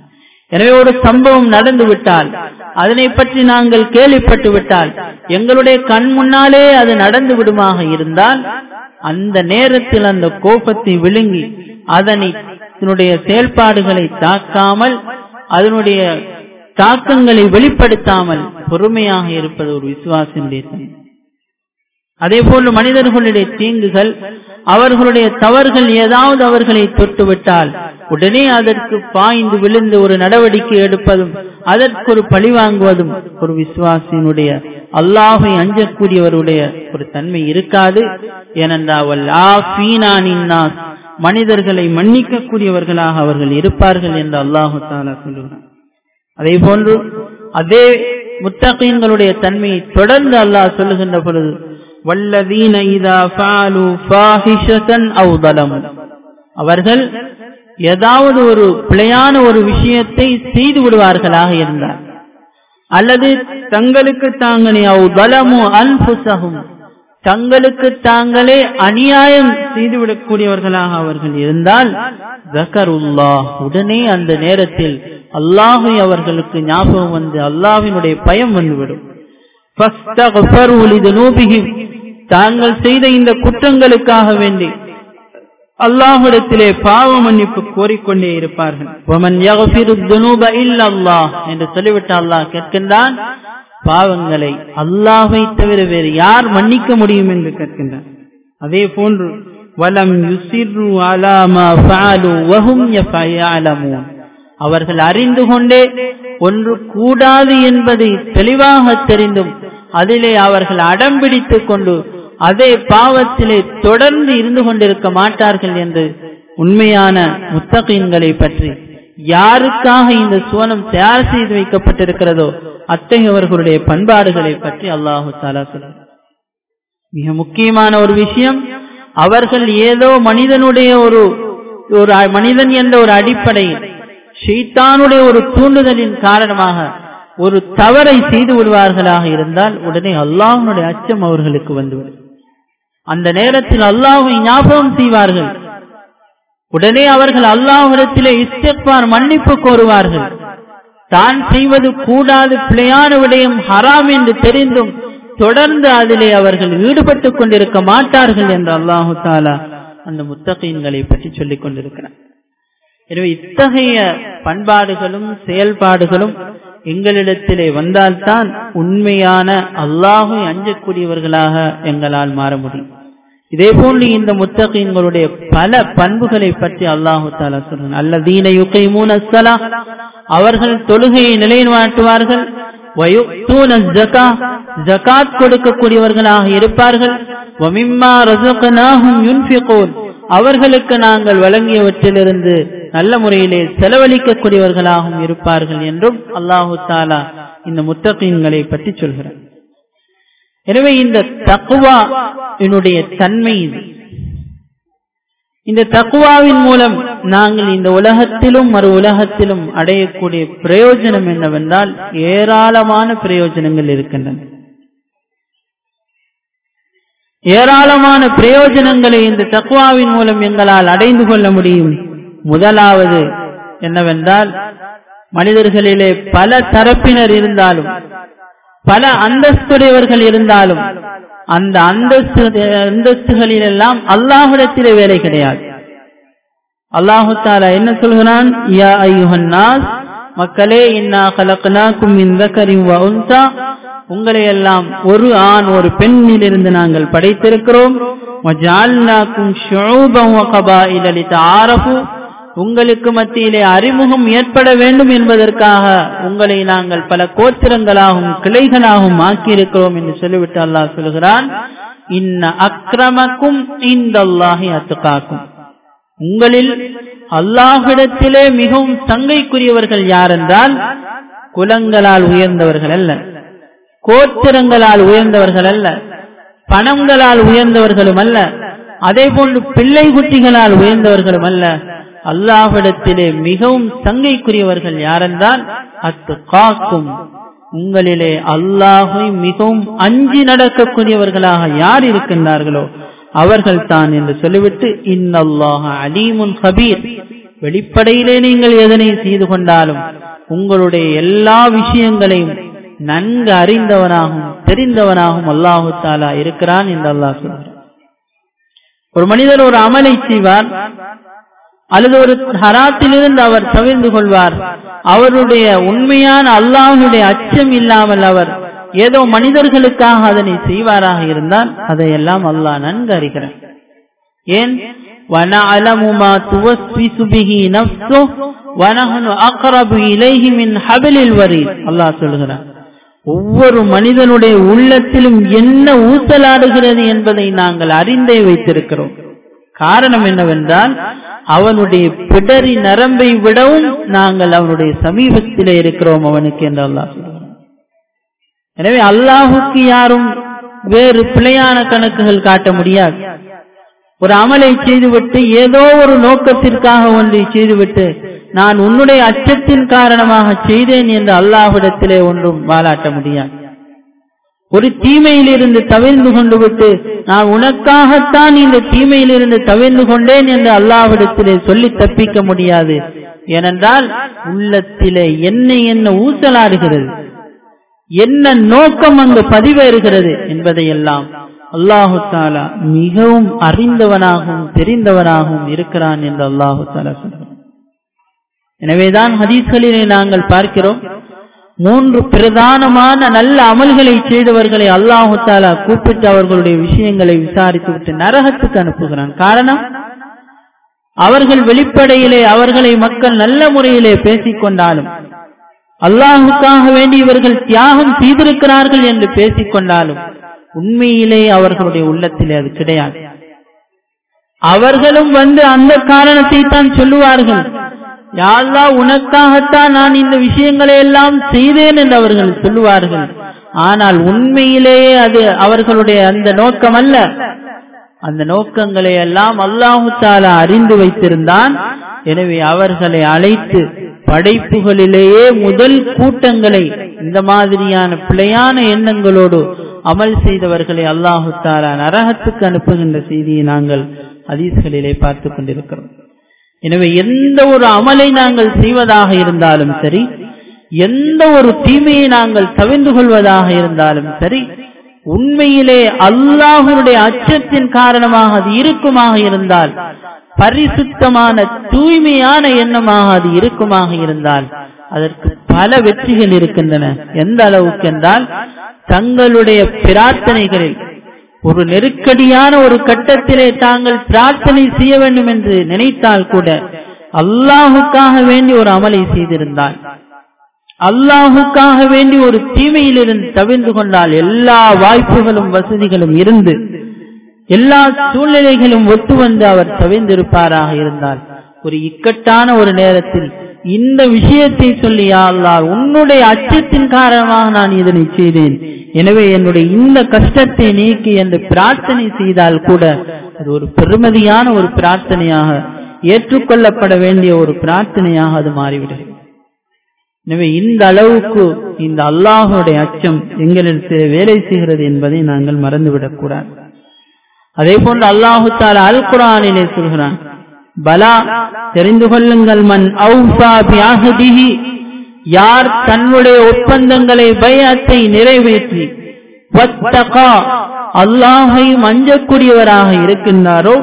எனவே ஒரு சம்பவம் நடந்து விட்டால் அதனை பற்றி நாங்கள் கேள்விப்பட்டு விட்டால் எங்களுடைய கண் முன்னாலே அது நடந்து விடுமாக இருந்தால் அந்த நேரத்தில் அந்த கோபத்தை விழுங்கி அதனை அதனுடைய செயல்பாடுகளை தாக்காமல் அதனுடைய தாக்கங்களை வெளிப்படுத்தாமல் பொறுமையாக இருப்பது ஒரு விசுவாசினுடைய தன்மை அதே போன்று மனிதர்களுடைய தீங்குகள் அவர்களுடைய தவறுகள் ஏதாவது அவர்களை தொட்டுவிட்டால் உடனே அதற்கு பாய்ந்து விழுந்து ஒரு நடவடிக்கை எடுப்பதும் அதற்கு ஒரு பழி வாங்குவதும் ஒரு விசுவாசியினுடைய அல்லாஹை அஞ்சக்கூடியவருடைய ஒரு தன்மை இருக்காது ஏனென்றால் மனிதர்களை மன்னிக்கக்கூடியவர்களாக அவர்கள் இருப்பார்கள் என்று அல்லாஹு தாலா சொல்லுகிறார் அதே போன்று அதே முத்தகீன்களுடைய தன்மையை தொடர்ந்து அல்லாஹ் சொல்லுகின்ற பொழுது வல்லதீன இதா ஃபாலு ஃபாஹிஷதன் அவு அவர்கள் ஏதாவது ஒரு பிழையான ஒரு விஷயத்தை செய்து விடுவார்களாக இருந்தார் அல்லது தங்களுக்கு தாங்களே அவு பலமு அன்புசகும் தங்களுக்கு தாங்களே அநியாயம் செய்துவிடக்கூடியவர்களாக அவர்கள் இருந்தால் ஜக்கருல்லா உடனே அந்த நேரத்தில் அல்லாஹை அவர்களுக்கு ஞாபகம் வந்து அல்லாஹினுடைய பயம் வந்துவிடும் தாங்கள் செய்த இந்த குற்றங்களுக்காக வேண்டி அல்லாஹிடத்திலே பாவ மன்னிப்பு கோரிக்கொண்டே இருப்பார்கள் என்று சொல்லிவிட்டு அல்லாஹ் கேட்கின்றான் பாவங்களை அல்லாஹை தவிர வேறு யார் மன்னிக்க முடியும் என்று கேட்கின்றார் அதே போன்று வலம் யுசிரு அலாமா ஃபாலு வஹும் யஃபயலமூன் அவர்கள் அறிந்து கொண்டே ஒன்று கூடாது என்பதை தெளிவாக தெரிந்தும் அதிலே அவர்கள் அடம்பிடித்துக் கொண்டு அதே பாவத்திலே தொடர்ந்து இருந்து கொண்டிருக்க மாட்டார்கள் என்று உண்மையான முத்தகீன்களை பற்றி யாருக்காக இந்த சுவனம் தயார் செய்து வைக்கப்பட்டிருக்கிறதோ அத்தகையவர்களுடைய பண்பாடுகளை பற்றி அல்லாஹு தாலா சொல்றார் மிக முக்கியமான ஒரு விஷயம் அவர்கள் ஏதோ மனிதனுடைய ஒரு ஒரு மனிதன் என்ற ஒரு அடிப்படையில் ஷெய்தானுடைய ஒரு தூண்டுதலின் காரணமாக ஒரு தவறை செய்து விடுவார்களாக இருந்தால் உடனே அல்லாஹனுடைய அச்சம் அவர்களுக்கு வந்துவிடும் அந்த நேரத்தில் அல்லாஹை ஞாபகம் செய்வார்கள் உடனே அவர்கள் அல்லாஹிடத்திலே இஸ்தெப்பார் மன்னிப்பு கோருவார்கள் தான் செய்வது கூடாது பிழையான விடயம் ஹராம் என்று தெரிந்தும் தொடர்ந்து அதிலே அவர்கள் ஈடுபட்டுக் கொண்டிருக்க மாட்டார்கள் என்று அல்லாஹு தாலா அந்த முத்தகையின்களை பற்றி சொல்லிக் கொண்டிருக்கிறார் எனவே இத்தகைய பண்பாடுகளும் செயல்பாடுகளும் எங்களிடத்திலே வந்தால்தான் உண்மையான அல்லாஹை அஞ்சக்கூடியவர்களாக எங்களால் மாற முடியும் இதே போன்று இந்த முத்தகீன்களுடைய பல பண்புகளை பற்றி அல்லாஹு தாலா சொல்றான் அல்லதீன யுகைமூன ஸலா அவர்கள் தொழுகையை நிலைநாட்டுவார்கள் வயுத்தூன ஜகா ஜகாத் கொடுக்கக்கூடியவர்களாக இருப்பார்கள் வமிம்மா ரஸக்னாஹும் யுன்ஃபிகூன் அவர்களுக்கு நாங்கள் வழங்கியவற்றிலிருந்து நல்ல முறையிலே செலவழிக்கக்கூடியவர்களாகவும் இருப்பார்கள் என்றும் அல்லாஹு தாலா இந்த முத்தகீன்களை பற்றி சொல்கிறார் எனவே இந்த தக்குவா என்னுடைய தன்மை இது இந்த தக்குவாவின் மூலம் நாங்கள் இந்த உலகத்திலும் மறு உலகத்திலும் அடையக்கூடிய பிரயோஜனம் என்னவென்றால் ஏராளமான பிரயோஜனங்கள் இருக்கின்றன ஏராளமான பிரயோஜனங்களை இந்த தக்குவாவின் மூலம் எங்களால் அடைந்து கொள்ள முடியும் முதலாவது என்னவென்றால் மனிதர்களிலே பல தரப்பினர் இருந்தாலும் பல அந்தஸ்துடையவர்கள் இருந்தாலும் அந்த அந்தஸ்து அந்தஸ்துகளில் எல்லாம் அல்லாஹிடத்திலே வேலை கிடையாது அல்லாஹு தாலா என்ன சொல்கிறான் யா ஐயுஹன்னாஸ் மக்களே இன்னா கலக்னாக்கும் இந்த கரிவ உன்சா உங்களை எல்லாம் ஒரு ஆண் ஒரு பெண்ணிலிருந்து நாங்கள் படைத்திருக்கிறோம் உங்களுக்கு மத்தியிலே அறிமுகம் ஏற்பட வேண்டும் என்பதற்காக உங்களை நாங்கள் பல கோத்திரங்களாகவும் கிளைகளாகவும் ஆக்கியிருக்கிறோம் என்று சொல்லிவிட்டு அல்லாஹ் சொல்கிறான் இன்ன அக்கிரமக்கும் இந்த அல்லாஹி அத்துக்காக்கும் உங்களில் அல்லாஹிடத்திலே மிகவும் சங்கைக்குரியவர்கள் யார் என்றால் குலங்களால் உயர்ந்தவர்கள் அல்ல கோத்திரங்களால் உயர்ந்தவர்கள் அல்ல பணங்களால் உயர்ந்தவர்களும் அல்ல அதே போன்று பிள்ளை குட்டிகளால் உயர்ந்தவர்களும் அல்ல அல்லாஹிடத்திலே மிகவும் சங்கைக்குரியவர்கள் யாரென்றால் அத்து காக்கும் உங்களிலே அல்லாஹை மிகவும் அஞ்சி நடக்கக்கூடியவர்களாக யார் இருக்கின்றார்களோ அவர்கள் தான் என்று சொல்லிவிட்டு இன்னல்லாஹ அலீமுன் கபீர் வெளிப்படையிலே நீங்கள் எதனை செய்து கொண்டாலும் உங்களுடைய எல்லா விஷயங்களையும் நன்கு அறிந்தவனாகவும் தெரிந்தவனாகவும் அல்லாஹு தாலா இருக்கிறான் என்று அல்லாஹ் சொல்கிறார் ஒரு மனிதர் ஒரு அமலை செய்வார் அல்லது ஒரு ஹராத்திலிருந்து அவர் தவிர்ந்து கொள்வார் அவருடைய உண்மையான அல்லாஹுடைய அச்சம் இல்லாமல் அவர் ஏதோ மனிதர்களுக்காக அதனை செய்வாராக இருந்தால் அதையெல்லாம் அல்லாஹ் நன்கு அறிகிறார் ஏன் وَنَعْلَمُ مَا تُوَسْوِسُ بِهِ نَفْسُهُ وَنَحْنُ أَقْرَبُ إِلَيْهِ مِنْ حَبْلِ الْوَرِيدِ அல்லாஹ் சொல்கிறார் ஒவ்வொரு மனிதனுடைய உள்ளத்திலும் என்ன ஊசலாடுகிறது என்பதை நாங்கள் அறிந்தே வைத்திருக்கிறோம் காரணம் என்னவென்றால் அவனுடைய பிடரி நரம்பை விடவும் நாங்கள் அவனுடைய சமீபத்திலே இருக்கிறோம் அவனுக்கு என்று அல்லாஹ் சொல்கிறார் எனவே அல்லாஹுக்கு யாரும் வேறு பிழையான கணக்குகள் காட்ட முடியாது ஒரு அமலை செய்துவிட்டு ஏதோ ஒரு நோக்கத்திற்காக ஒன்றை செய்துவிட்டு நான் உன்னுடைய அச்சத்தின் காரணமாக செய்தேன் என்று அல்லாஹ்விடத்திலே ஒன்றும் வாலாட்ட முடியாது ஒரு தீமையிலிருந்து தவிர்ந்து கொண்டு விட்டு நான் உனக்காகத்தான் இந்த தீமையிலிருந்து தவிர்ந்து கொண்டேன் என்று அல்லாஹ்விடத்திலே சொல்லி தப்பிக்க முடியாது ஏனென்றால் உள்ளத்திலே என்ன என்ன ஊசலாடுகிறது என்ன நோக்கம் அங்கு பதிவேறுகிறது என்பதையெல்லாம் அல்லாஹு தாலா மிகவும் அறிந்தவனாகவும் தெரிந்தவனாகவும் இருக்கிறான் என்று அல்லாஹு தாலா சொல்கிறான் எனவேதான் ஹதீஸ்களிலே நாங்கள் பார்க்கிறோம் மூன்று பிரதானமான நல்ல அமல்களை செய்தவர்களை அல்லாஹு தாலா கூப்பிட்டு அவர்களுடைய விஷயங்களை விசாரித்து விட்டு நரகத்துக்கு அனுப்புகிறான் காரணம் அவர்கள் வெளிப்படையிலே அவர்களை மக்கள் நல்ல முறையிலே பேசிக் கொண்டாலும் அல்லாஹுக்காக வேண்டி இவர்கள் தியாகம் செய்திருக்கிறார்கள் என்று பேசிக் கொண்டாலும் உண்மையிலே அவர்களுடைய உள்ளத்திலே அது கிடையாது அவர்களும் வந்து அந்த காரணத்தை தான் சொல்லுவார்கள் யாழ்லா உனக்காகத்தான் நான் இந்த விஷயங்களை எல்லாம் செய்தேன் என்று அவர்கள் சொல்லுவார்கள் ஆனால் உண்மையிலேயே அது அவர்களுடைய அந்த நோக்கம் அல்ல அந்த நோக்கங்களை எல்லாம் அல்லாஹு தாலா அறிந்து வைத்திருந்தான் எனவே அவர்களை அழைத்து படைப்புகளிலேயே முதல் கூட்டங்களை இந்த மாதிரியான பிழையான எண்ணங்களோடு அமல் செய்தவர்களை அல்லாஹு தாலா நரகத்துக்கு அனுப்புகின்ற செய்தியை நாங்கள் ஹதீஸ்களிலே பார்த்து கொண்டிருக்கிறோம் எனவே எந்த ஒரு அமலை நாங்கள் செய்வதாக இருந்தாலும் சரி எந்த ஒரு தீமையை நாங்கள் தவிர்ந்து கொள்வதாக இருந்தாலும் சரி உண்மையிலே அல்லாஹனுடைய அச்சத்தின் காரணமாக அது இருக்குமாக இருந்தால் பரிசுத்தமான தூய்மையான எண்ணமாக அது இருக்குமாக இருந்தால் அதற்கு பல வெற்றிகள் இருக்கின்றன எந்த அளவுக்கு என்றால் தங்களுடைய பிரார்த்தனைகளில் ஒரு நெருக்கடியான ஒரு கட்டத்திலே தாங்கள் பிரார்த்தனை செய்ய வேண்டும் என்று நினைத்தால் கூட அல்லாஹுக்காக வேண்டி ஒரு அமலை செய்திருந்தால் அல்லாஹுக்காக வேண்டி ஒரு தீமையிலிருந்து தவிர்ந்து கொண்டால் எல்லா வாய்ப்புகளும் வசதிகளும் இருந்து எல்லா சூழ்நிலைகளும் ஒத்து வந்து அவர் தவிர்ந்திருப்பாராக இருந்தால் ஒரு இக்கட்டான ஒரு நேரத்தில் இந்த விஷயத்தை சொல்லி அல்லாஹ் உன்னுடைய அச்சத்தின் காரணமாக நான் இதனை செய்தேன் எனவே என்னுடைய இந்த கஷ்டத்தை நீக்கி என்று பிரார்த்தனை செய்தால் கூட அது ஒரு பெருமதியான ஒரு பிரார்த்தனையாக ஏற்றுக்கொள்ளப்பட வேண்டிய ஒரு பிரார்த்தனையாக அது மாறிவிடுகிறது எனவே இந்த அளவுக்கு இந்த அல்லாஹுடைய அச்சம் எங்களிடத்தில் வேலை செய்கிறது என்பதை நாங்கள் மறந்துவிடக் கூடாது அதே போன்று அல்லாஹு தாலா அல் குரானிலே சொல்கிறான் பலா தெரிந்து கொள்ளுங்கள் மன் அவுசாபியாகதிஹி யார் தன்னுடைய ஒப்பந்தங்களை பயத்தை நிறைவேற்றி வத்தகா அல்லாஹையும் அஞ்சக்கூடியவராக இருக்கின்றாரோ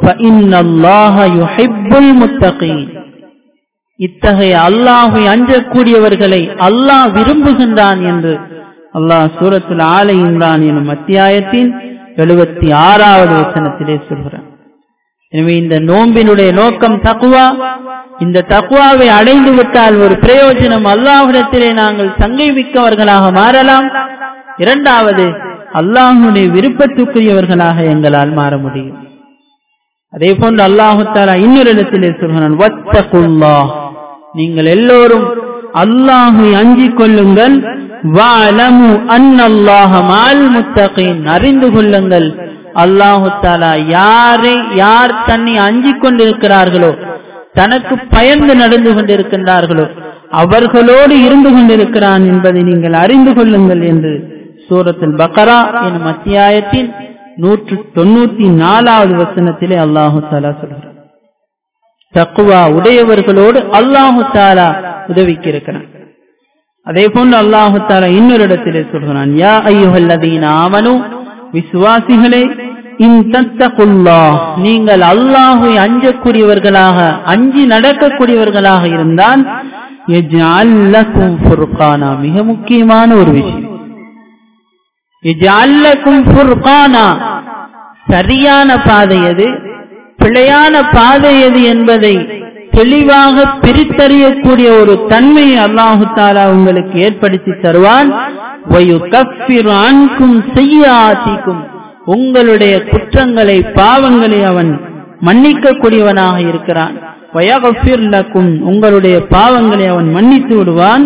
இத்தகைய அல்லாஹை அஞ்சக்கூடியவர்களை அல்லாஹ் விரும்புகின்றான் என்று அல்லாஹ் சூரத்தில் ஆலை இம்ரான் எனும் அத்தியாயத்தின் எழுபத்தி ஆறாவது வசனத்திலே சொல்கிறான் எனவே இந்த நோம்பினுடைய நோக்கம் தக்குவா இந்த தக்குவாவை அடைந்து விட்டால் ஒரு பிரயோஜனம் அல்லாஹிடத்திலே நாங்கள் சங்கை மிக்கவர்களாக மாறலாம் இரண்டாவது அல்லாஹுடைய விருப்பத்துக்குரியவர்களாக எங்களால் மாற முடியும் அதே போன்று அல்லாஹு தாலா இன்னொரு இடத்திலே சொல்கிறான் நீங்கள் எல்லோரும் அல்லாஹை அஞ்சிக் கொள்ளுங்கள் வாலமு அன்னல்லாஹ மால் முத்தகின் அறிந்து கொள்ளுங்கள் அல்லாஹு தாலா யாரை யார் தன்னை அஞ்சிக் கொண்டிருக்கிறார்களோ தனக்கு பயந்து நடந்து கொண்டிருக்கின்றார்களோ அவர்களோடு இருந்து கொண்டிருக்கிறான் என்பதை நீங்கள் அறிந்து கொள்ளுங்கள் என்று சூரத்தில் பக்கரா எனும் அத்தியாயத்தின் நூற்று தொண்ணூத்தி நாலாவது வசனத்திலே அல்லாஹு தாலா சொல்கிறார் தக்குவா உடையவர்களோடு அல்லாஹு தாலா உதவிக்கு இருக்கிறான் அதே போன்று அல்லாஹு தாலா இன்னொரு இடத்திலே சொல்கிறான் யா ஐயுஹல்லதீன ஆமனு விசுவாசிகளே நீங்கள் அல்லாஹை அஞ்சக்கூடியவர்களாக அஞ்சி நடக்கக்கூடியவர்களாக இருந்தால் மிக முக்கியமான ஒரு விஷயம் சரியான பாதை எது பிழையான பாதை எது என்பதை தெளிவாக பிரித்தறியக்கூடிய ஒரு தன்மையை அல்லாஹு தாலா உங்களுக்கு ஏற்படுத்தி தருவான் செய்யாசிக்கும் உங்களுடைய குற்றங்களை பாவங்களை அவன் மன்னிக்கக்கூடியவனாக இருக்கிறான் வயகஃபிர்லக்கும் உங்களுடைய பாவங்களை அவன் மன்னித்து விடுவான்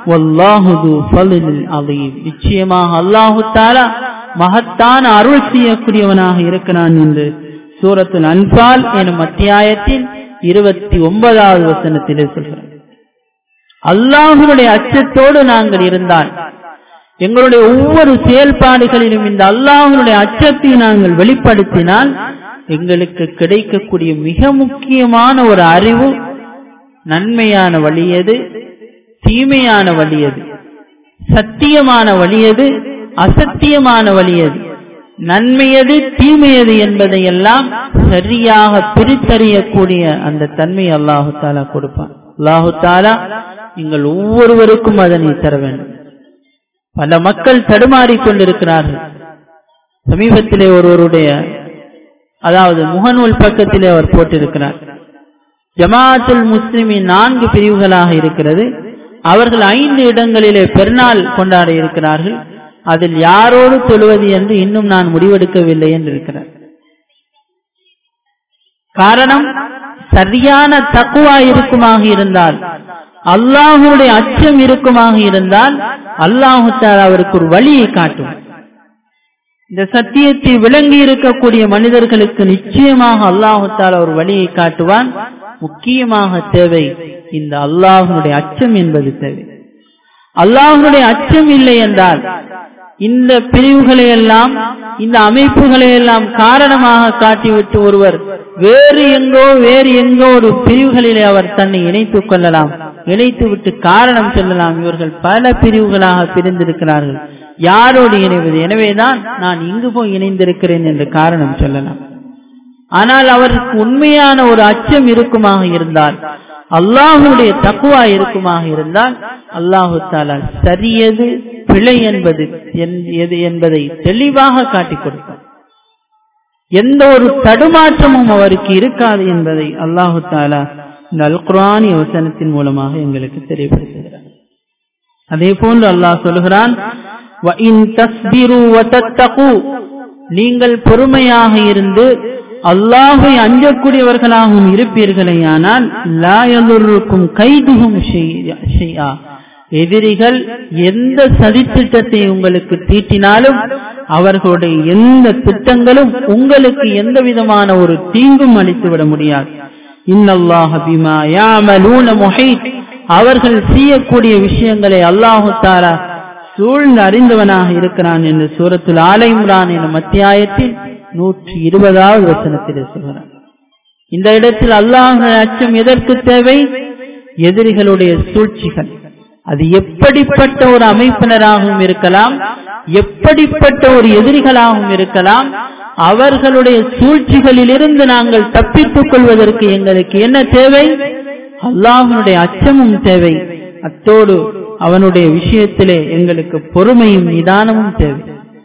நிச்சயமாக அல்லாஹு தாலா மகத்தான அருள் செய்யக்கூடியவனாக இருக்கிறான் என்று சூரத்துல் அன்பால் எனும் அத்தியாயத்தின் இருபத்தி ஒன்பதாவது வசனத்திலே சொல்கிறார் அல்லாஹுடைய அச்சத்தோடு நாங்கள் இருந்தால் எங்களுடைய ஒவ்வொரு செயல்பாடுகளிலும் இந்த அல்லாஹனுடைய அச்சத்தை நாங்கள் வெளிப்படுத்தினால் எங்களுக்கு கிடைக்கக்கூடிய மிக முக்கியமான ஒரு அறிவு நன்மையான வழியது தீமையான வழியது சத்தியமான வழியது அசத்தியமான வழியது நன்மையது தீமையது என்பதையெல்லாம் சரியாக பிரித்தறியக்கூடிய அந்த தன்மை அல்லாஹு தாலா கொடுப்பான் அல்லாஹு தாலா நீங்கள் ஒவ்வொருவருக்கும் அதனை தர வேண்டும் பல மக்கள் தடுமாறிக் கொண்டிருக்கிறார்கள் சமீபத்திலே ஒருவருடைய அதாவது முகநூல் பக்கத்திலே அவர் போட்டிருக்கிறார் ஜமாத்துல் முஸ்லிமின் நான்கு பிரிவுகளாக இருக்கிறது அவர்கள் ஐந்து இடங்களிலே பெருநாள் கொண்டாட இருக்கிறார்கள் அதில் யாரோடு தொழுவது என்று இன்னும் நான் முடிவெடுக்கவில்லை என்று இருக்கிறார் காரணம் சரியான தக்குவா இருக்குமாக இருந்தால் அல்லாஹுடைய அச்சம் இருக்குமாக இருந்தால் அல்லாஹு அவருக்கு ஒரு வழியை காட்டும் இந்த சத்தியத்தை விளங்கி இருக்கக்கூடிய மனிதர்களுக்கு நிச்சயமாக அல்லாஹு ஒரு வழியை காட்டுவான் முக்கியமாக தேவை இந்த அல்லாஹனுடைய அச்சம் என்பது தேவை அல்லாஹனுடைய அச்சம் இல்லை என்றால் இந்த பிரிவுகளை எல்லாம் இந்த அமைப்புகளை எல்லாம் காரணமாக காட்டிவிட்டு ஒருவர் வேறு எங்கோ வேறு எங்கோ ஒரு பிரிவுகளிலே அவர் தன்னை இணைத்துக் கொள்ளலாம் இணைத்து விட்டு காரணம் சொல்லலாம் இவர்கள் பல பிரிவுகளாக பிரிந்திருக்கிறார்கள் யாரோடு இணைவது எனவேதான் நான் இங்கு போய் இணைந்திருக்கிறேன் என்று காரணம் சொல்லலாம் ஆனால் அவருக்கு உண்மையான ஒரு அச்சம் இருக்குமாக இருந்தால் அல்லாஹுடைய தக்குவா இருக்குமாக இருந்தால் அல்லாஹு தாலா சரியது பிழை என்பது எது என்பதை தெளிவாக காட்டிக் கொடுப்பார் எந்த ஒரு தடுமாற்றமும் அவருக்கு இருக்காது என்பதை அல்லாஹு தாலா இந்த அல் குரானி வசனத்தின் மூலமாக எங்களுக்கு தெரியப்படுத்துகிறார் அதே போன்று அல்லாஹ் சொல்கிறான் நீங்கள் பொறுமையாக இருந்து அல்லாஹை அஞ்சக்கூடியவர்களாகவும் இருப்பீர்களேயானால் லாயலுக்கும் கைதுகும் செய்யா எதிரிகள் எந்த சதித்திட்டத்தை உங்களுக்கு தீட்டினாலும் அவர்களுடைய எந்த திட்டங்களும் உங்களுக்கு எந்த விதமான ஒரு தீங்கும் அளித்துவிட முடியாது அவர்கள் செய்யக்கூடிய விஷயங்களை அல்லாஹு தாரா சூழ்ந்து அறிந்தவனாக இருக்கிறான் என்று சூரத்தில் ஆலைமுரான் எனும் அத்தியாயத்தில் நூற்றி இருபதாவது வசனத்தில் சொல்கிறார் இந்த இடத்தில் அல்லாஹ் அச்சம் எதற்கு தேவை எதிரிகளுடைய சூழ்ச்சிகள் அது எப்படிப்பட்ட ஒரு அமைப்பினராகவும் இருக்கலாம் எப்படிப்பட்ட ஒரு எதிரிகளாகவும் இருக்கலாம் அவர்களுடைய சூழ்ச்சிகளிலிருந்து நாங்கள் தப்பித்துக் கொள்வதற்கு எங்களுக்கு என்ன தேவை அல்லாஹனுடைய அச்சமும் தேவை அத்தோடு அவனுடைய விஷயத்திலே எங்களுக்கு பொறுமையும் நிதானமும் தேவை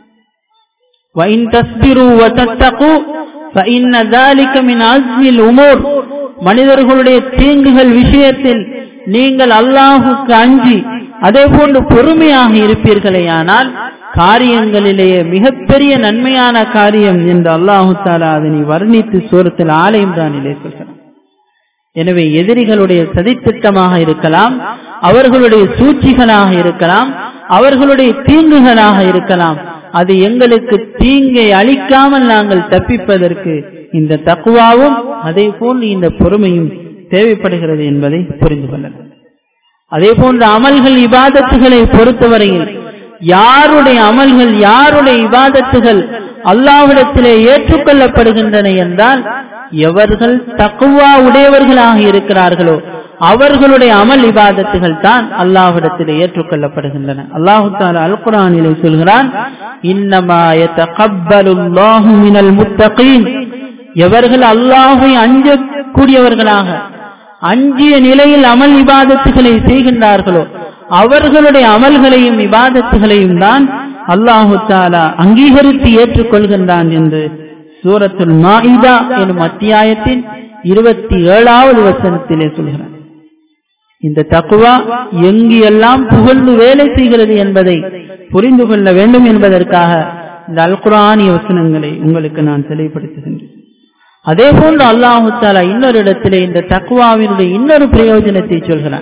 மனிதர்களுடைய தீங்குகள் விஷயத்தில் நீங்கள் அல்லாஹுக்கு அஞ்சி அதே போன்று பொறுமையாக இருப்பீர்களேயானால் காரியங்களிலேயே மிகப்பெரிய நன்மையான காரியம் என்று அல்லாஹு தாலா அதனை வர்ணித்து சூரத்தில் ஆலயம் தானிலே சொல்கிறார் எனவே எதிரிகளுடைய சதித்திட்டமாக இருக்கலாம் அவர்களுடைய சூழ்ச்சிகளாக இருக்கலாம் அவர்களுடைய தீங்குகளாக இருக்கலாம் அது எங்களுக்கு தீங்கை அளிக்காமல் நாங்கள் தப்பிப்பதற்கு இந்த தக்குவாவும் அதே போன்று இந்த பொறுமையும் தேவைப்படுகிறது என்பதை புரிந்து கொள்ளலாம் அதே போன்ற அமல்கள் இபாதத்துகளை பொறுத்தவரையில் யாருடைய அமல்கள் யாருடைய இபாதத்துகள் அல்லாவிடத்திலே ஏற்றுக்கொள்ளப்படுகின்றன என்றால் எவர்கள் தக்குவா உடையவர்களாக இருக்கிறார்களோ அவர்களுடைய அமல் இபாதத்துகள் தான் அல்லாஹ்விடத்தில் ஏற்றுக்கொள்ளப்படுகின்றன அல்லாஹு தாலா அல் குரானிலே சொல்கிறான் இன்னமா யதகப்பலுல்லாஹு மினல் முத்தகீன் எவர்கள் அல்லாஹை அஞ்சக்கூடியவர்களாக அஞ்சிய நிலையில் அமல் இபாதத்துகளை செய்கின்றார்களோ அவர்களுடைய அமல்களையும் இபாதத்துகளையும் தான் அல்லாஹு தாலா அங்கீகரித்து ஏற்றுக்கொள்கின்றான் என்று சூரத்துல் மாயிதா எனும் அத்தியாயத்தின் இருபத்தி ஏழாவது வசனத்திலே சொல்கிறான் இந்த தக்குவா எங்கு எல்லாம் புகழ்ந்து வேலை செய்கிறது என்பதை புரிந்து கொள்ள வேண்டும் என்பதற்காக இந்த அல்குரானிய வசனங்களை உங்களுக்கு நான் தெளிவுபடுத்துகின்றேன் அதே போன்று அல்லாஹு தாலா இன்னொரு இடத்திலே இந்த தக்குவாவினுடைய இன்னொரு பிரயோஜனத்தை சொல்கிறான்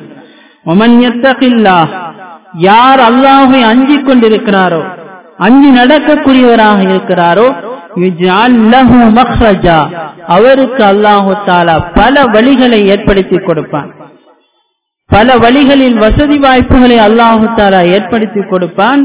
யார் அல்லாஹை அஞ்சிக் கொண்டிருக்கிறாரோ அஞ்சி நடக்கக்கூடியவராக இருக்கிறாரோ அவருக்கு அல்லாஹு தாலா பல வழிகளை ஏற்படுத்தி கொடுப்பான் பல வழிகளில் வசதி வாய்ப்புகளை அல்லாஹு தாலா ஏற்படுத்தி கொடுப்பான்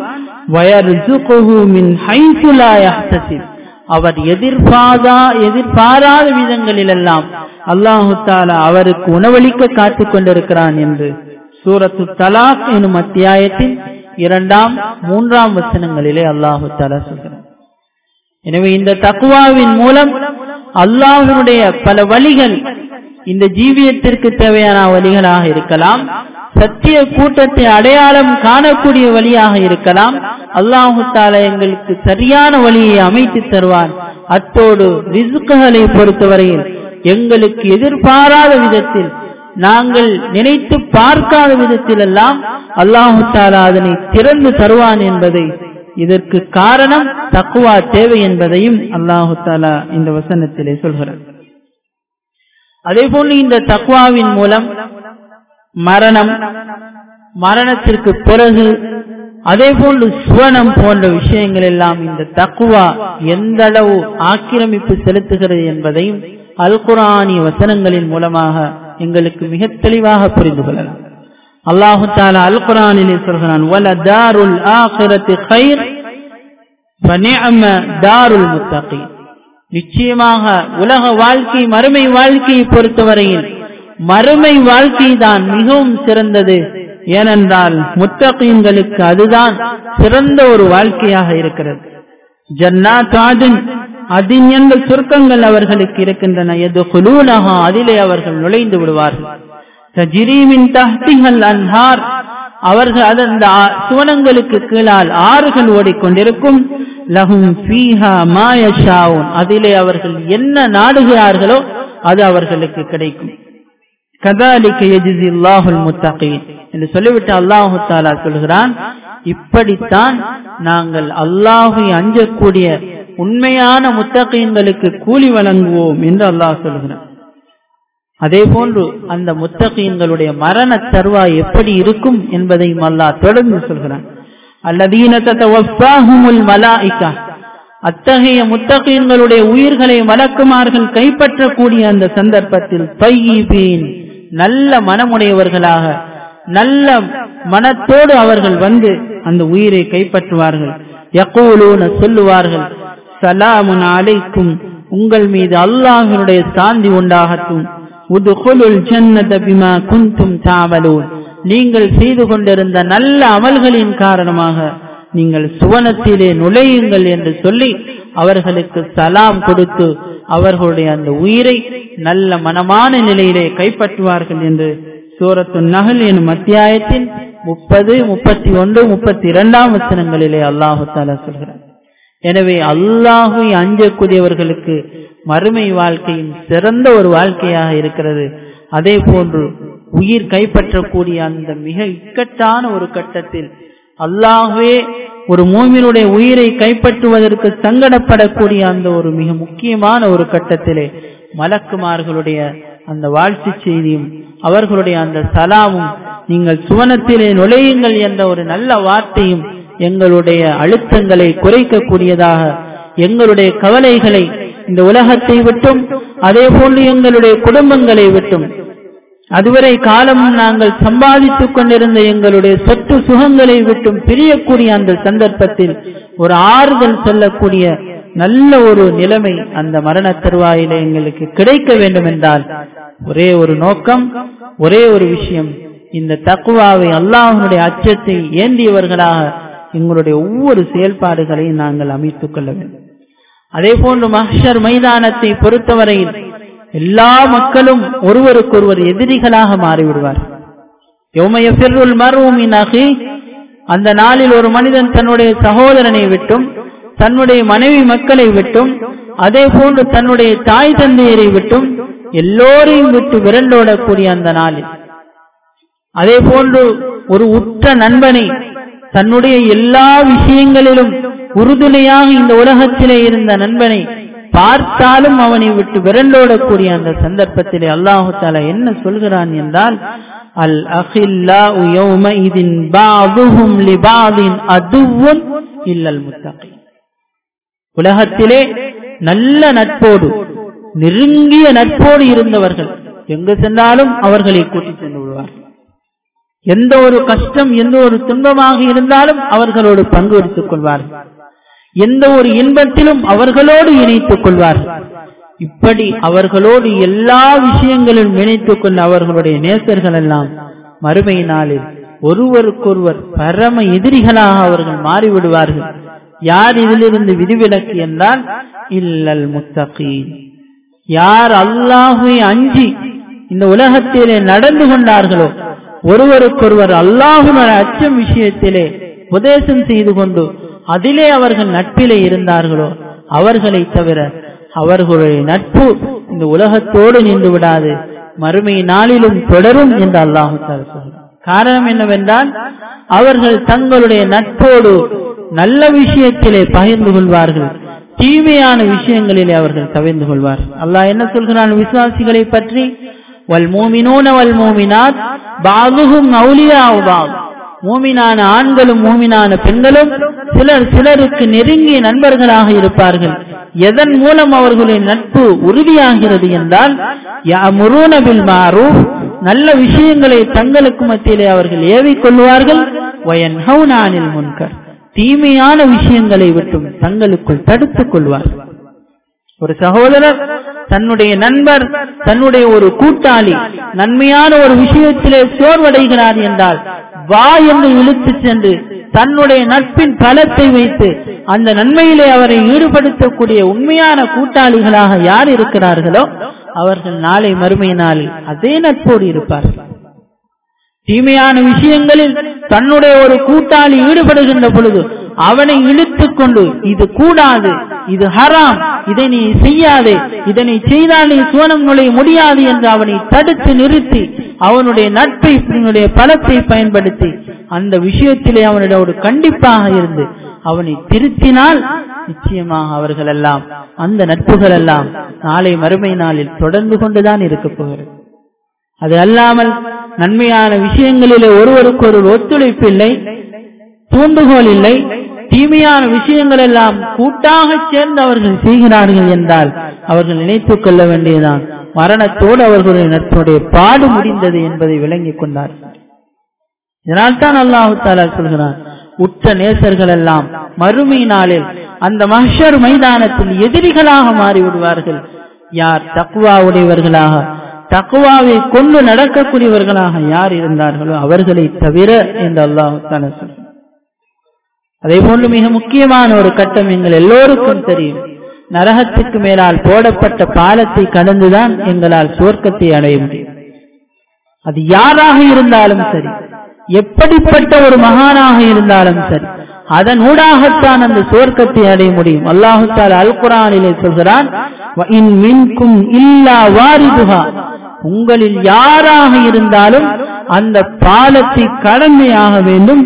அவர் எதிர்பாரா எதிர்பாராத விதங்களிலெல்லாம் அல்லாஹு தாலா அவருக்கு உணவளிக்க காத்துக் கொண்டிருக்கிறான் என்று சூரத்து தலாக் எனும் அத்தியாயத்தின் இரண்டாம் மூன்றாம் வசனங்களிலே அல்லாஹு தாலா சொல்கிறார் எனவே இந்த தக்குவாவின் மூலம் அல்லாஹனுடைய பல வழிகள் இந்த ஜீவியத்திற்கு தேவையான வழிகளாக இருக்கலாம் சத்திய கூட்டத்தை அடையாளம் காணக்கூடிய வழியாக இருக்கலாம் அல்லாஹு தாலா எங்களுக்கு சரியான வழியை அமைத்து தருவான் அத்தோடு ரிசுக்குகளை பொறுத்தவரையில் எங்களுக்கு எதிர்பாராத விதத்தில் நாங்கள் நினைத்து பார்க்காத விதத்தில் எல்லாம் அல்லாஹு தாலா அதனை திறந்து தருவான் என்பதை இதற்கு காரணம் தக்குவா தேவை என்பதையும் அல்லாஹு தாலா இந்த வசனத்திலே சொல்கிறார் அதே போன்று இந்த தக்குவாவின் மூலம் மரணம் மரணத்திற்கு பிறகு அதே போன்று சுவனம் போன்ற விஷயங்கள் எல்லாம் இந்த தக்குவா எந்த அளவு ஆக்கிரமிப்பு செலுத்துகிறது என்பதையும் அல் குரானிய வசனங்களின் மூலமாக எங்களுக்கு மிக தெளிவாக புரிந்து கொள்ளலாம் அல்லாஹு தாலா அல் குரானிலே சொல்கிறான் வல தாருல் ஆகிரத்து கைர் தாருல் முத்தகி நிச்சயமாக உலக வாழ்க்கை மறுமை வாழ்க்கையை பொறுத்தவரையில் மறுமை வாழ்க்கை தான் மிகவும் சிறந்தது ஏனென்றால் முத்தகீன்களுக்கு அதுதான் சிறந்த ஒரு வாழ்க்கையாக இருக்கிறது ஜன்னாத் ஆதின் அதின் என்ற சொர்க்கங்கள் அவர்களுக்கு இருக்கின்றன எது குலூனகா அதிலே அவர்கள் நுழைந்து விடுவார்கள் தஜிரீமின் தஹ்திகள் அன்ஹார் அவர்கள் அந்த சுவனங்களுக்கு கீழால் ஆறுகள் ஓடிக்கொண்டிருக்கும் லஹும் ஃபீஹா மாயஷாவும் அதிலே அவர்கள் என்ன நாடுகிறார்களோ அது அவர்களுக்கு கிடைக்கும் கதாலிக்க எஜிசி அல்லாஹுல் முத்தகீன் என்று சொல்லிவிட்டு அல்லாஹு தாலா சொல்கிறான் இப்படித்தான் நாங்கள் அல்லாஹை அஞ்சக்கூடிய உண்மையான முத்தகீன்களுக்கு கூலி வழங்குவோம் என்று அல்லாஹ் சொல்கிறான் அதே போன்று அந்த முத்தகீன்களுடைய மரண தருவாய் எப்படி இருக்கும் என்பதையும் அல்லாஹ் தொடர்ந்து சொல்கிறான் அல்லதீன தத்தவஃபாஹுமுல் மலாயிகா அத்தகைய முத்தகீன்களுடைய உயிர்களை மலக்குமார்கள் கைப்பற்றக்கூடிய அந்த சந்தர்ப்பத்தில் பையீபீன் நல்ல மனமுடையவர்களாக நல்ல மனத்தோடு அவர்கள் வந்து அந்த உயிரை கைப்பற்றுவார்கள் யக்கூலூன சொல்லுவார்கள் சலாமுன் அலைக்கும் உங்கள் மீது அல்லாஹினுடைய சாந்தி உண்டாகட்டும் உதுகுலுல் ஜன்னத பிமா குந்தும் தாவலூன் நீங்கள் செய்து கொண்டிருந்த நல்ல அமல்களின் காரணமாக நீங்கள் சுவனத்திலே நுழையுங்கள் என்று சொல்லி அவர்களுக்கு சலாம் கொடுத்து அவர்களுடைய அந்த உயிரை நல்ல மனமான நிலையிலே கைப்பற்றுவார்கள் என்று சூரத்து நகல் எனும் அத்தியாயத்தின் முப்பது முப்பத்தி ஒன்று முப்பத்தி இரண்டாம் வசனங்களிலே அல்லாஹு தாலா சொல்கிறார் எனவே அல்லாஹை அஞ்சக்கூடியவர்களுக்கு மறுமை வாழ்க்கையும் சிறந்த ஒரு வாழ்க்கையாக இருக்கிறது அதே போன்று உயிர் கைப்பற்றக்கூடிய அந்த மிக இக்கட்டான ஒரு கட்டத்தில் அல்லாஹே ஒரு மூமினுடைய உயிரை கைப்பற்றுவதற்கு சங்கடப்படக்கூடிய அந்த ஒரு மிக முக்கியமான ஒரு கட்டத்திலே மலக்குமார்களுடைய அந்த வாழ்த்து செய்தியும் அவர்களுடைய அந்த சலாமும் நீங்கள் சுவனத்திலே நுழையுங்கள் என்ற ஒரு நல்ல வார்த்தையும் எங்களுடைய அழுத்தங்களை குறைக்கக்கூடியதாக எங்களுடைய கவலைகளை இந்த உலகத்தை விட்டும் அதே போன்று எங்களுடைய குடும்பங்களை விட்டும் அதுவரை காலம் நாங்கள் சம்பாதித்துக் கொண்டிருந்த எங்களுடைய சொத்து சுகங்களை விட்டும் பிரியக்கூடிய அந்த சந்தர்ப்பத்தில் ஒரு ஆறுதல் சொல்லக்கூடிய நல்ல ஒரு நிலைமை அந்த மரண தருவாயில எங்களுக்கு கிடைக்க வேண்டும் என்றால் ஒரே ஒரு நோக்கம் ஒரே ஒரு விஷயம் இந்த தக்குவாவை அல்லாஹனுடைய அச்சத்தை ஏந்தியவர்களாக எங்களுடைய ஒவ்வொரு செயல்பாடுகளையும் நாங்கள் அமைத்துக் கொள்ள வேண்டும் அதே போன்று மஹ்ஷர் மைதானத்தை பொறுத்தவரையில் எல்லா மக்களும் ஒருவருக்கொருவர் எதிரிகளாக மாறிவிடுவார் யோமய பிர்ருல் மருமின் அகி அந்த நாளில் ஒரு மனிதன் தன்னுடைய சகோதரனை விட்டும் தன்னுடைய மனைவி மக்களை விட்டும் அதே போன்று தன்னுடைய தாய் தந்தையரை விட்டும் எல்லோரையும் விட்டு விரண்டோடக்கூடிய அந்த நாளில் அதே போன்று ஒரு உற்ற நண்பனை தன்னுடைய எல்லா விஷயங்களிலும் உறுதுணையாக இந்த உலகத்திலே இருந்த நண்பனை பார்த்தாலும் அவனை விட்டு விரண்டோடக்கூடிய அந்த சந்தர்ப்பத்திலே அல்லாஹு தாலா என்ன சொல்கிறான் என்றால் அல் அஹில்லா யௌமஇதின் பாதுஹும் லிபாதின் அதுவும் இல்லல் முத்தகி உலகத்திலே நல்ல நட்போடு நெருங்கிய நட்போடு இருந்தவர்கள் எங்கு சென்றாலும் அவர்களை கூட்டிச் சென்று விடுவார்கள் எந்த ஒரு கஷ்டம் எந்த ஒரு துன்பமாக இருந்தாலும் அவர்களோடு பங்கு எடுத்துக் கொள்வார்கள் எந்த ஒரு இன்பத்திலும் அவர்களோடு இணைத்துக் கொள்வார்கள் இப்படி அவர்களோடு எல்லா விஷயங்களிலும் இணைத்துக் கொண்ட அவர்களுடைய நேசர்கள் எல்லாம் மறுமை நாளில் ஒருவருக்கொருவர் பரம எதிரிகளாக அவர்கள் மாறிவிடுவார்கள் யார் இதிலிருந்து விதிவிலக்கு என்றால் இல்லல் முத்தகி யார் அல்லாஹுவை அஞ்சி இந்த உலகத்திலே நடந்து கொண்டார்களோ ஒருவருக்கொருவர் அல்லாஹுடைய அச்சம் விஷயத்திலே உபதேசம் செய்து கொண்டு அதிலே அவர்கள் நட்பிலே இருந்தார்களோ அவர்களை தவிர அவர்களுடைய நட்பு இந்த உலகத்தோடு நின்று விடாது மறுமை நாளிலும் தொடரும் என்று அல்லாஹு சொல்கிறார் காரணம் என்னவென்றால் அவர்கள் தங்களுடைய நட்போடு நல்ல விஷயத்திலே பகிர்ந்து கொள்வார்கள் தீமையான விஷயங்களிலே அவர்கள் தவிர்ந்து கொள்வார் அல்லாஹ் என்ன சொல்கிறான் விசுவாசிகளை பற்றி வல்மூமினூன வல்மூமினாத் பாதுகும் அவுலியாவுபாம் மூமினான ஆண்களும் மூமினான பெண்களும் சிலர் சிலருக்கு நெருங்கிய நண்பர்களாக இருப்பார்கள் எதன் மூலம் அவர்களின் நட்பு உறுதியாகிறது என்றால் முருனபில் மாறு நல்ல விஷயங்களை தங்களுக்கு மத்தியிலே அவர்கள் ஏவிக் கொள்வார்கள் வயன் ஹவுனானில் முன்கர் தீமையான விஷயங்களை விட்டும் தங்களுக்குள் தடுத்துக் கொள்வார்கள் ஒரு சகோதரர் தன்னுடைய நண்பர் தன்னுடைய ஒரு கூட்டாளி நன்மையான ஒரு விஷயத்திலே சோர்வடைகிறார் என்றால் வா என்று இழுத்து சென்று தன்னுடைய நட்பின் பலத்தை வைத்து அந்த நன்மையிலே அவரை ஈடுபடுத்தக்கூடிய உண்மையான கூட்டாளிகளாக யார் இருக்கிறார்களோ அவர்கள் நாளை மறுமை நாளில் அதே நட்போடு இருப்பார்கள் தீமையான விஷயங்களில் தன்னுடைய ஒரு கூட்டாளி ஈடுபடுகின்ற பொழுது அவனை இழுத்துக் கொண்டு இது கூடாது இது ஹராம் இதை நீ செய்யாதே இதனை செய்தால் நீ சுவனம் நுழைய முடியாது என்று அவனை தடுத்து நிறுத்தி அவனுடைய நட்பை அவனுடைய பலத்தை பயன்படுத்தி அந்த விஷயத்திலே அவனிடம் கண்டிப்பாக இருந்து அவனை திருத்தினால் நிச்சயமாக அவர்கள் எல்லாம் அந்த நட்புகள் எல்லாம் நாளை மறுமை நாளில் தொடர்ந்து கொண்டுதான் இருக்க போகிறது அது அல்லாமல் நன்மையான விஷயங்களிலே ஒருவருக்கு ஒரு ஒத்துழைப்பு இல்லை தூண்டுகோல் இல்லை தீமையான விஷயங்கள் எல்லாம் கூட்டாக சேர்ந்து அவர்கள் செய்கிறார்கள் என்றால் அவர்கள் நினைத்துக் கொள்ள வேண்டியதான் மரணத்தோடு அவர்களுடைய நட்புடைய பாடு முடிந்தது என்பதை விளங்கிக் கொண்டார்கள் இதனால்தான் அல்லாஹு தாலா சொல்கிறான் உற்ற நேசர்கள் எல்லாம் மறுமை நாளில் அந்த மஹர் மைதானத்தில் எதிரிகளாக மாறிவிடுவார்கள் யார் தக்குவா உடையவர்களாக தக்குவாவை கொண்டு நடக்கக்கூடியவர்களாக யார் இருந்தார்களோ அவர்களை தவிர என்று அல்லாஹு தாலா சொல்கிறார் அதே போன்று மிக முக்கியமான ஒரு கட்டம் எங்கள் எல்லோருக்கும் தெரியும் நரகத்துக்கு மேலால் போடப்பட்ட பாலத்தை கடந்துதான் எங்களால் சுவர்க்கத்தை அடைய முடியும் அது யாராக இருந்தாலும் சரி எப்படிப்பட்ட ஒரு மகானாக இருந்தாலும் சரி அதன் ஊடாகத்தான் அந்த சுவர்க்கத்தை அடைய முடியும் அல்லாஹு தால் அல் குரானிலே சொல்கிறான் இல்லா வாரிதுகா உங்களில் யாராக இருந்தாலும் அந்த பாலத்தை கடமையாக வேண்டும்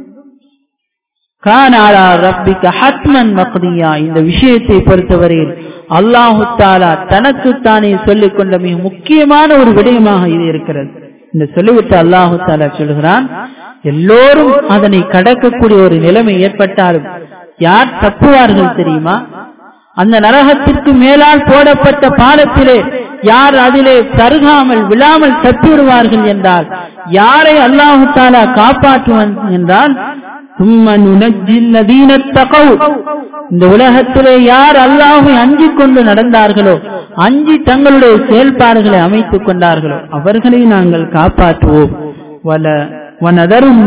கானாலா ரப்பிக்க ஹத்மன் மக்தியா இந்த விஷயத்தை பொறுத்தவரையில் அல்லாஹு தாலா தனக்குத்தானே சொல்லிக் கொண்ட மிக முக்கியமான ஒரு விடயமாக இது இருக்கிறது இந்த சொல்லிவிட்டு அல்லாஹு தாலா சொல்கிறான் எல்லோரும் அதனை கடக்கக்கூடிய ஒரு நிலைமை ஏற்பட்டாலும் யார் தப்புவார்கள் தெரியுமா அந்த நரகத்திற்கு மேலால் போடப்பட்ட பாலத்திலே யார் அதிலே தருகாமல் விழாமல் தப்பிவிடுவார்கள் என்றால் யாரை அல்லாஹு தாலா காப்பாற்றுவன் என்றால் சும்ம நுனஜில்லதீன தகவு இந்த உலகத்திலே யார் அல்லாஹை அஞ்சிக் கொண்டு நடந்தார்களோ அஞ்சி தங்களுடைய செயல்பாடுகளை அமைத்துக் கொண்டார்களோ அவர்களை நாங்கள் காப்பாற்றுவோம் வல வனதரும்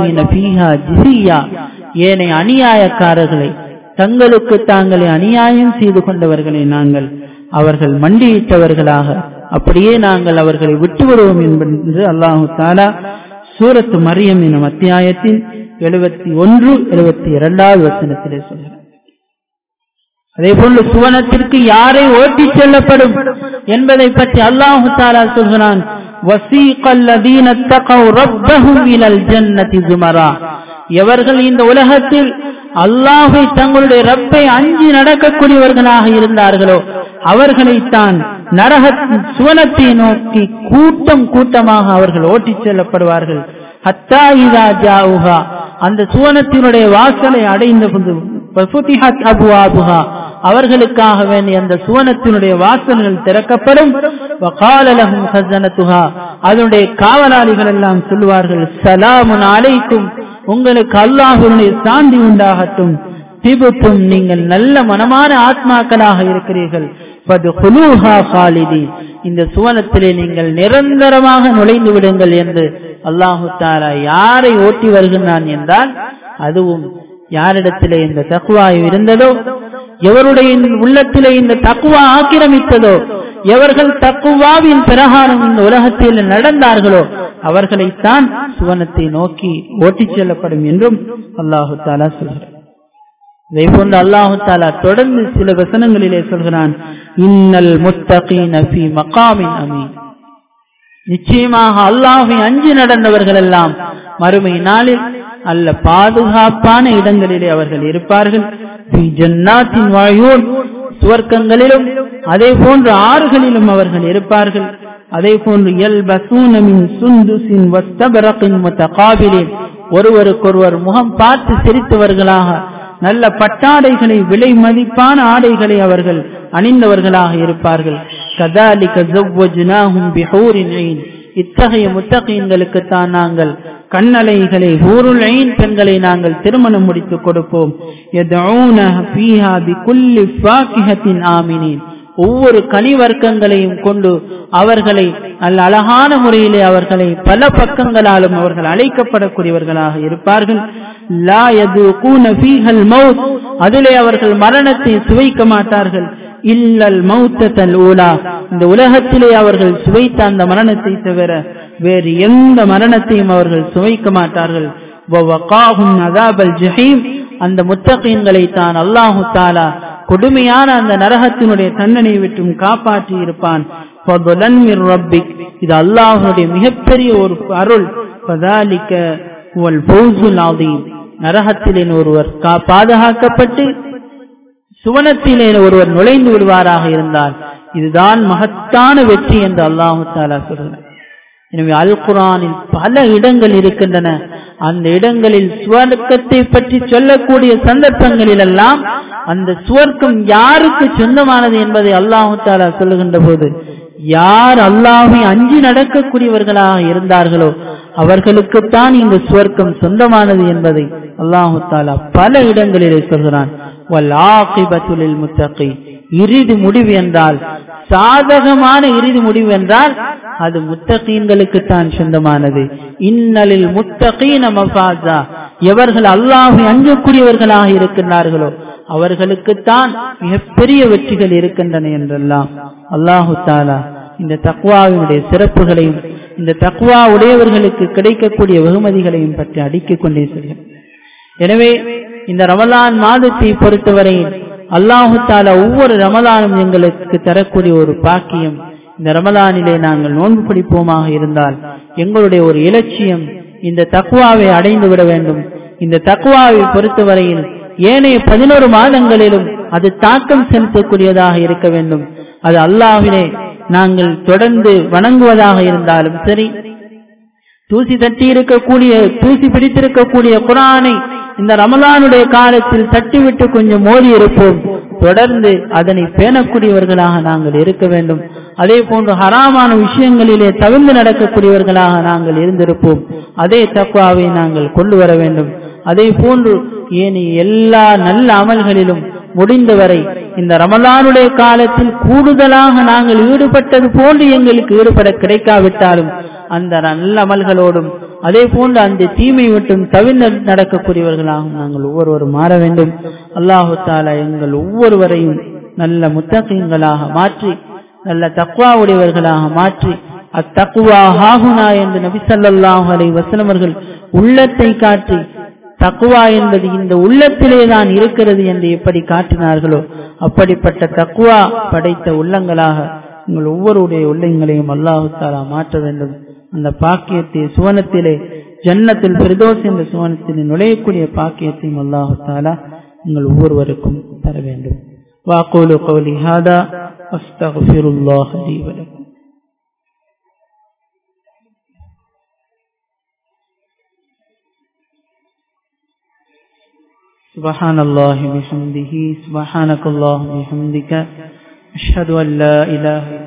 ஏனைய அநியாயக்காரர்களை தங்களுக்கு தாங்களே அநியாயம் செய்து கொண்டவர்களை நாங்கள் அவர்கள் மண்டியிட்டவர்களாக அப்படியே நாங்கள் அவர்களை விட்டுவிடுவோம் என்று அல்லாஹு தாலா சூரத்து மரியம் எனும் அத்தியாயத்தின் எழுபத்தி ஒன்று எழுபத்தி இரண்டாவது வசனத்திலே சொல்கிறார் அதே போன்று சுவனத்திற்கு யாரை ஓட்டிச் செல்லப்படும் என்பதை பற்றி அல்லாஹு தாலா சொல்கிறான் எவர்கள் இந்த உலகத்தில் அல்லாஹை தங்களுடைய ரப்பை அஞ்சி நடக்கக்கூடியவர்களாக இருந்தார்களோ அவர்களைத்தான் நரக சுவனத்தை நோக்கி கூட்டம் கூட்டமாக அவர்கள் ஓட்டிச் செல்லப்படுவார்கள் ஹத்தா இதா ஜாவுகா அந்த சுவனத்தினுடைய வாசலை அடைந்த அபுவாபுகா அவர்களுக்காக வேண்டிய அந்த சுவனத்தினுடைய வாசல்கள் திறக்கப்படும் அதனுடைய காவலாளிகள் எல்லாம் சொல்லுவார்கள் சலாமுன் அலைக்கும் உங்களுக்கு அல்லாஹுடைய சாந்தி உண்டாகட்டும் திபுத்தும் நீங்கள் நல்ல மனமான ஆத்மாக்களாக இருக்கிறீர்கள் இந்த சுவனத்திலே நீங்கள் நிரந்தரமாக நுழைந்து விடுங்கள் என்று அல்லாஹு தாலா யாரை ஓட்டி வருகின்றான் என்றால் அதுவும் யாரிடத்திலே இந்த தக்குவா இருந்ததோ எவருடைய உள்ளத்திலே இந்த தக்குவா ஆக்கிரமித்ததோ எவர்கள் தக்குவாவின் பிரகாரம் இந்த உலகத்தில் நடந்தார்களோ அவர்களைத்தான் சுவனத்தை நோக்கி ஓட்டிச் செல்லப்படும் என்றும் அல்லாஹு தாலா சொல்கிறார் இதை போன்று அல்லாஹு தாலா தொடர்ந்து சில வசனங்களிலே சொல்கிறான் இன்னல் முத்தகீன ஃபீ மகாமின் அமீன் நிச்சயமாக அல்லாஹை அஞ்சு நடந்தவர்கள் எல்லாம் மறுமை நாளில் அல்ல பாதுகாப்பான இடங்களிலே அவர்கள் இருப்பார்கள் ஜன்னாத்தின் வாயூன் சுவர்க்கங்களிலும் அதே போன்று ஆறுகளிலும் அவர்கள் இருப்பார்கள் அதே போன்று எல் பசூனமின் சுந்துசின் வஸ்தபரக்கின் முத்தகாபிலே ஒருவருக்கொருவர் முகம் பார்த்து சிரித்தவர்களாக நல்ல பட்டாடைகளை விலை மதிப்பான ஆடைகளை அவர்கள் அணிந்தவர்களாக இருப்பார்கள் கதாலிக ஜவ்வஜ்னாஹும் பிஹூரின் ஐன் இத்தகைய முத்தகையங்களுக்குத்தான் நாங்கள் கண்ணலைகளை ஊருள் ஐன் பெண்களை நாங்கள் திருமணம் முடித்துக் கொடுப்போம் ஆமினேன் ஒவ்வொரு கனிவர்க்கங்களையும் கொண்டு அவர்களை நல்ல அழகான முறையிலே அவர்களை பல பக்கங்களாலும் அவர்கள் அழைக்கப்படக்கூடியவர்களாக இருப்பார்கள் லா மவுத் அதிலே அவர்கள் மரணத்தை சுவைக்க மாட்டார்கள் இல்லல் மௌத்தல் ஊலா இந்த உலகத்திலே அவர்கள் சுவைத்த அந்த மரணத்தை தவிர வேறு எந்த மரணத்தையும் அவர்கள் சுவைக்க மாட்டார்கள் அந்த முத்தகீன்களை தான் அல்லாஹு தாலா கொடுமையான அந்த நரகத்தினுடைய தண்டனை விட்டும் காப்பாற்றி இருப்பான் இது அல்லாஹுடைய மிகப்பெரிய ஒரு அருள் நரகத்திலே ஒருவர் பாதுகாக்கப்பட்டு சுவனத்திலே ஒருவர் நுழைந்து விடுவாராக இருந்தால் இதுதான் மகத்தான வெற்றி என்று அல்லாஹு தாலா சொல்கிறார் எனவே அல் குரானில் பல இடங்கள் இருக்கின்றன அந்த இடங்களில் சுவர்க்கத்தை பற்றி சொல்லக்கூடிய சந்தர்ப்பங்களில் எல்லாம் அந்த சுவர்க்கம் யாருக்கு சொந்தமானது என்பதை அல்லாஹு தாலா சொல்லுகின்ற போது யார் அல்லாஹை அஞ்சி நடக்கக்கூடியவர்களாக இருந்தார்களோ அவர்களுக்குத்தான் இந்த சுவர்க்கம் சொந்தமானது என்பதை அல்லாஹு தாலா பல இடங்களிலே சொல்கிறான் முத்தகை இறுதி முடிவு என்றால் சாதகமான இறுதி முடிவு என்றால் அது முத்தகீன்களுக்கு தான் சொந்தமானது இன்னலில் முத்தகீன மஃபாசா எவர்கள் அல்லாஹை அஞ்சக்கூடியவர்களாக இருக்கின்றார்களோ அவர்களுக்குத்தான் மிகப்பெரிய வெற்றிகள் இருக்கின்றன என்றெல்லாம் அல்லாஹு தாலா இந்த தக்குவாவினுடைய சிறப்புகளையும் இந்த தக்குவா உடையவர்களுக்கு கிடைக்கக்கூடிய வெகுமதிகளையும் பற்றி அடுக்கிக் கொண்டே செல்கிறேன் எனவே இந்த ரமலான் மாதத்தை பொறுத்தவரையில் அல்லாஹு தாலா ஒவ்வொரு ரமலானும் எங்களுக்கு தரக்கூடிய ஒரு பாக்கியம் இந்த ரமலானிலே நாங்கள் நோன்பு பிடிப்போமாக இருந்தால் எங்களுடைய ஒரு இலட்சியம் இந்த தக்குவாவை அடைந்து விட வேண்டும் இந்த தக்குவாவை பொறுத்தவரையில் ஏனைய பதினோரு மாதங்களிலும் அது தாக்கம் செலுத்தக்கூடியதாக இருக்க வேண்டும் அது அல்லாஹிலே நாங்கள் தொடர்ந்து வணங்குவதாக இருந்தாலும் சரி தூசி தட்டி இருக்கக்கூடிய தூசி பிடித்திருக்கக்கூடிய குரானை இந்த ரமலானுடைய காலத்தில் தட்டிவிட்டு கொஞ்சம் மோதி இருப்போம் தொடர்ந்து அதனை பேணக்கூடியவர்களாக நாங்கள் இருக்க வேண்டும் அதே போன்று ஹராமான விஷயங்களிலே தவிர்ந்து நடக்கக்கூடியவர்களாக நாங்கள் இருந்திருப்போம் அதே தக்குவாவை நாங்கள் கொண்டு வர வேண்டும் அதே போன்று ஏனைய எல்லா நல்ல அமல்களிலும் முடிந்தவரை இந்த ரமலானுடைய காலத்தில் கூடுதலாக நாங்கள் ஈடுபட்டது போன்று எங்களுக்கு ஈடுபட கிடைக்காவிட்டாலும் அந்த நல்ல அமல்களோடும் அதே போன்று அந்த தீமை விட்டும் தவிர நடக்கக்கூடியவர்களாகவும் நாங்கள் ஒவ்வொருவரும் மாற வேண்டும் அல்லாஹு தாலா எங்கள் ஒவ்வொருவரையும் நல்ல முத்தகங்களாக மாற்றி நல்ல தக்குவா உடையவர்களாக மாற்றி அத்தக்குவா ஹாகுனா என்று நபி ஸல்லல்லாஹு அலைஹி வஸல்லம் அவர்கள் உள்ளத்தை காட்டி தக்குவா என்பது இந்த உள்ளத்திலே தான் இருக்கிறது என்று எப்படி காட்டினார்களோ அப்படிப்பட்ட தக்குவா படைத்த உள்ளங்களாக உங்கள் ஒவ்வொருடைய உள்ளங்களையும் அல்லாஹு தாலா மாற்ற வேண்டும் அந்த பாக்கியத்தை சுவனத்திலே ஜன்னத்தில் பிரதோஸ் என்ற சுவனத்திலே நுழையக்கூடிய பாக்கியத்தையும் அல்லாஹு தாலா உங்கள் ஒவ்வொருவருக்கும் தர வேண்டும் வாக்கூலு கௌலி ஹாதா அஸ்தகுஃபிருல்லாஹ் லீ வலக்கும் سبحان الله بحمده سبحانك اللهم بحمدك أشهد أن لا إله إلا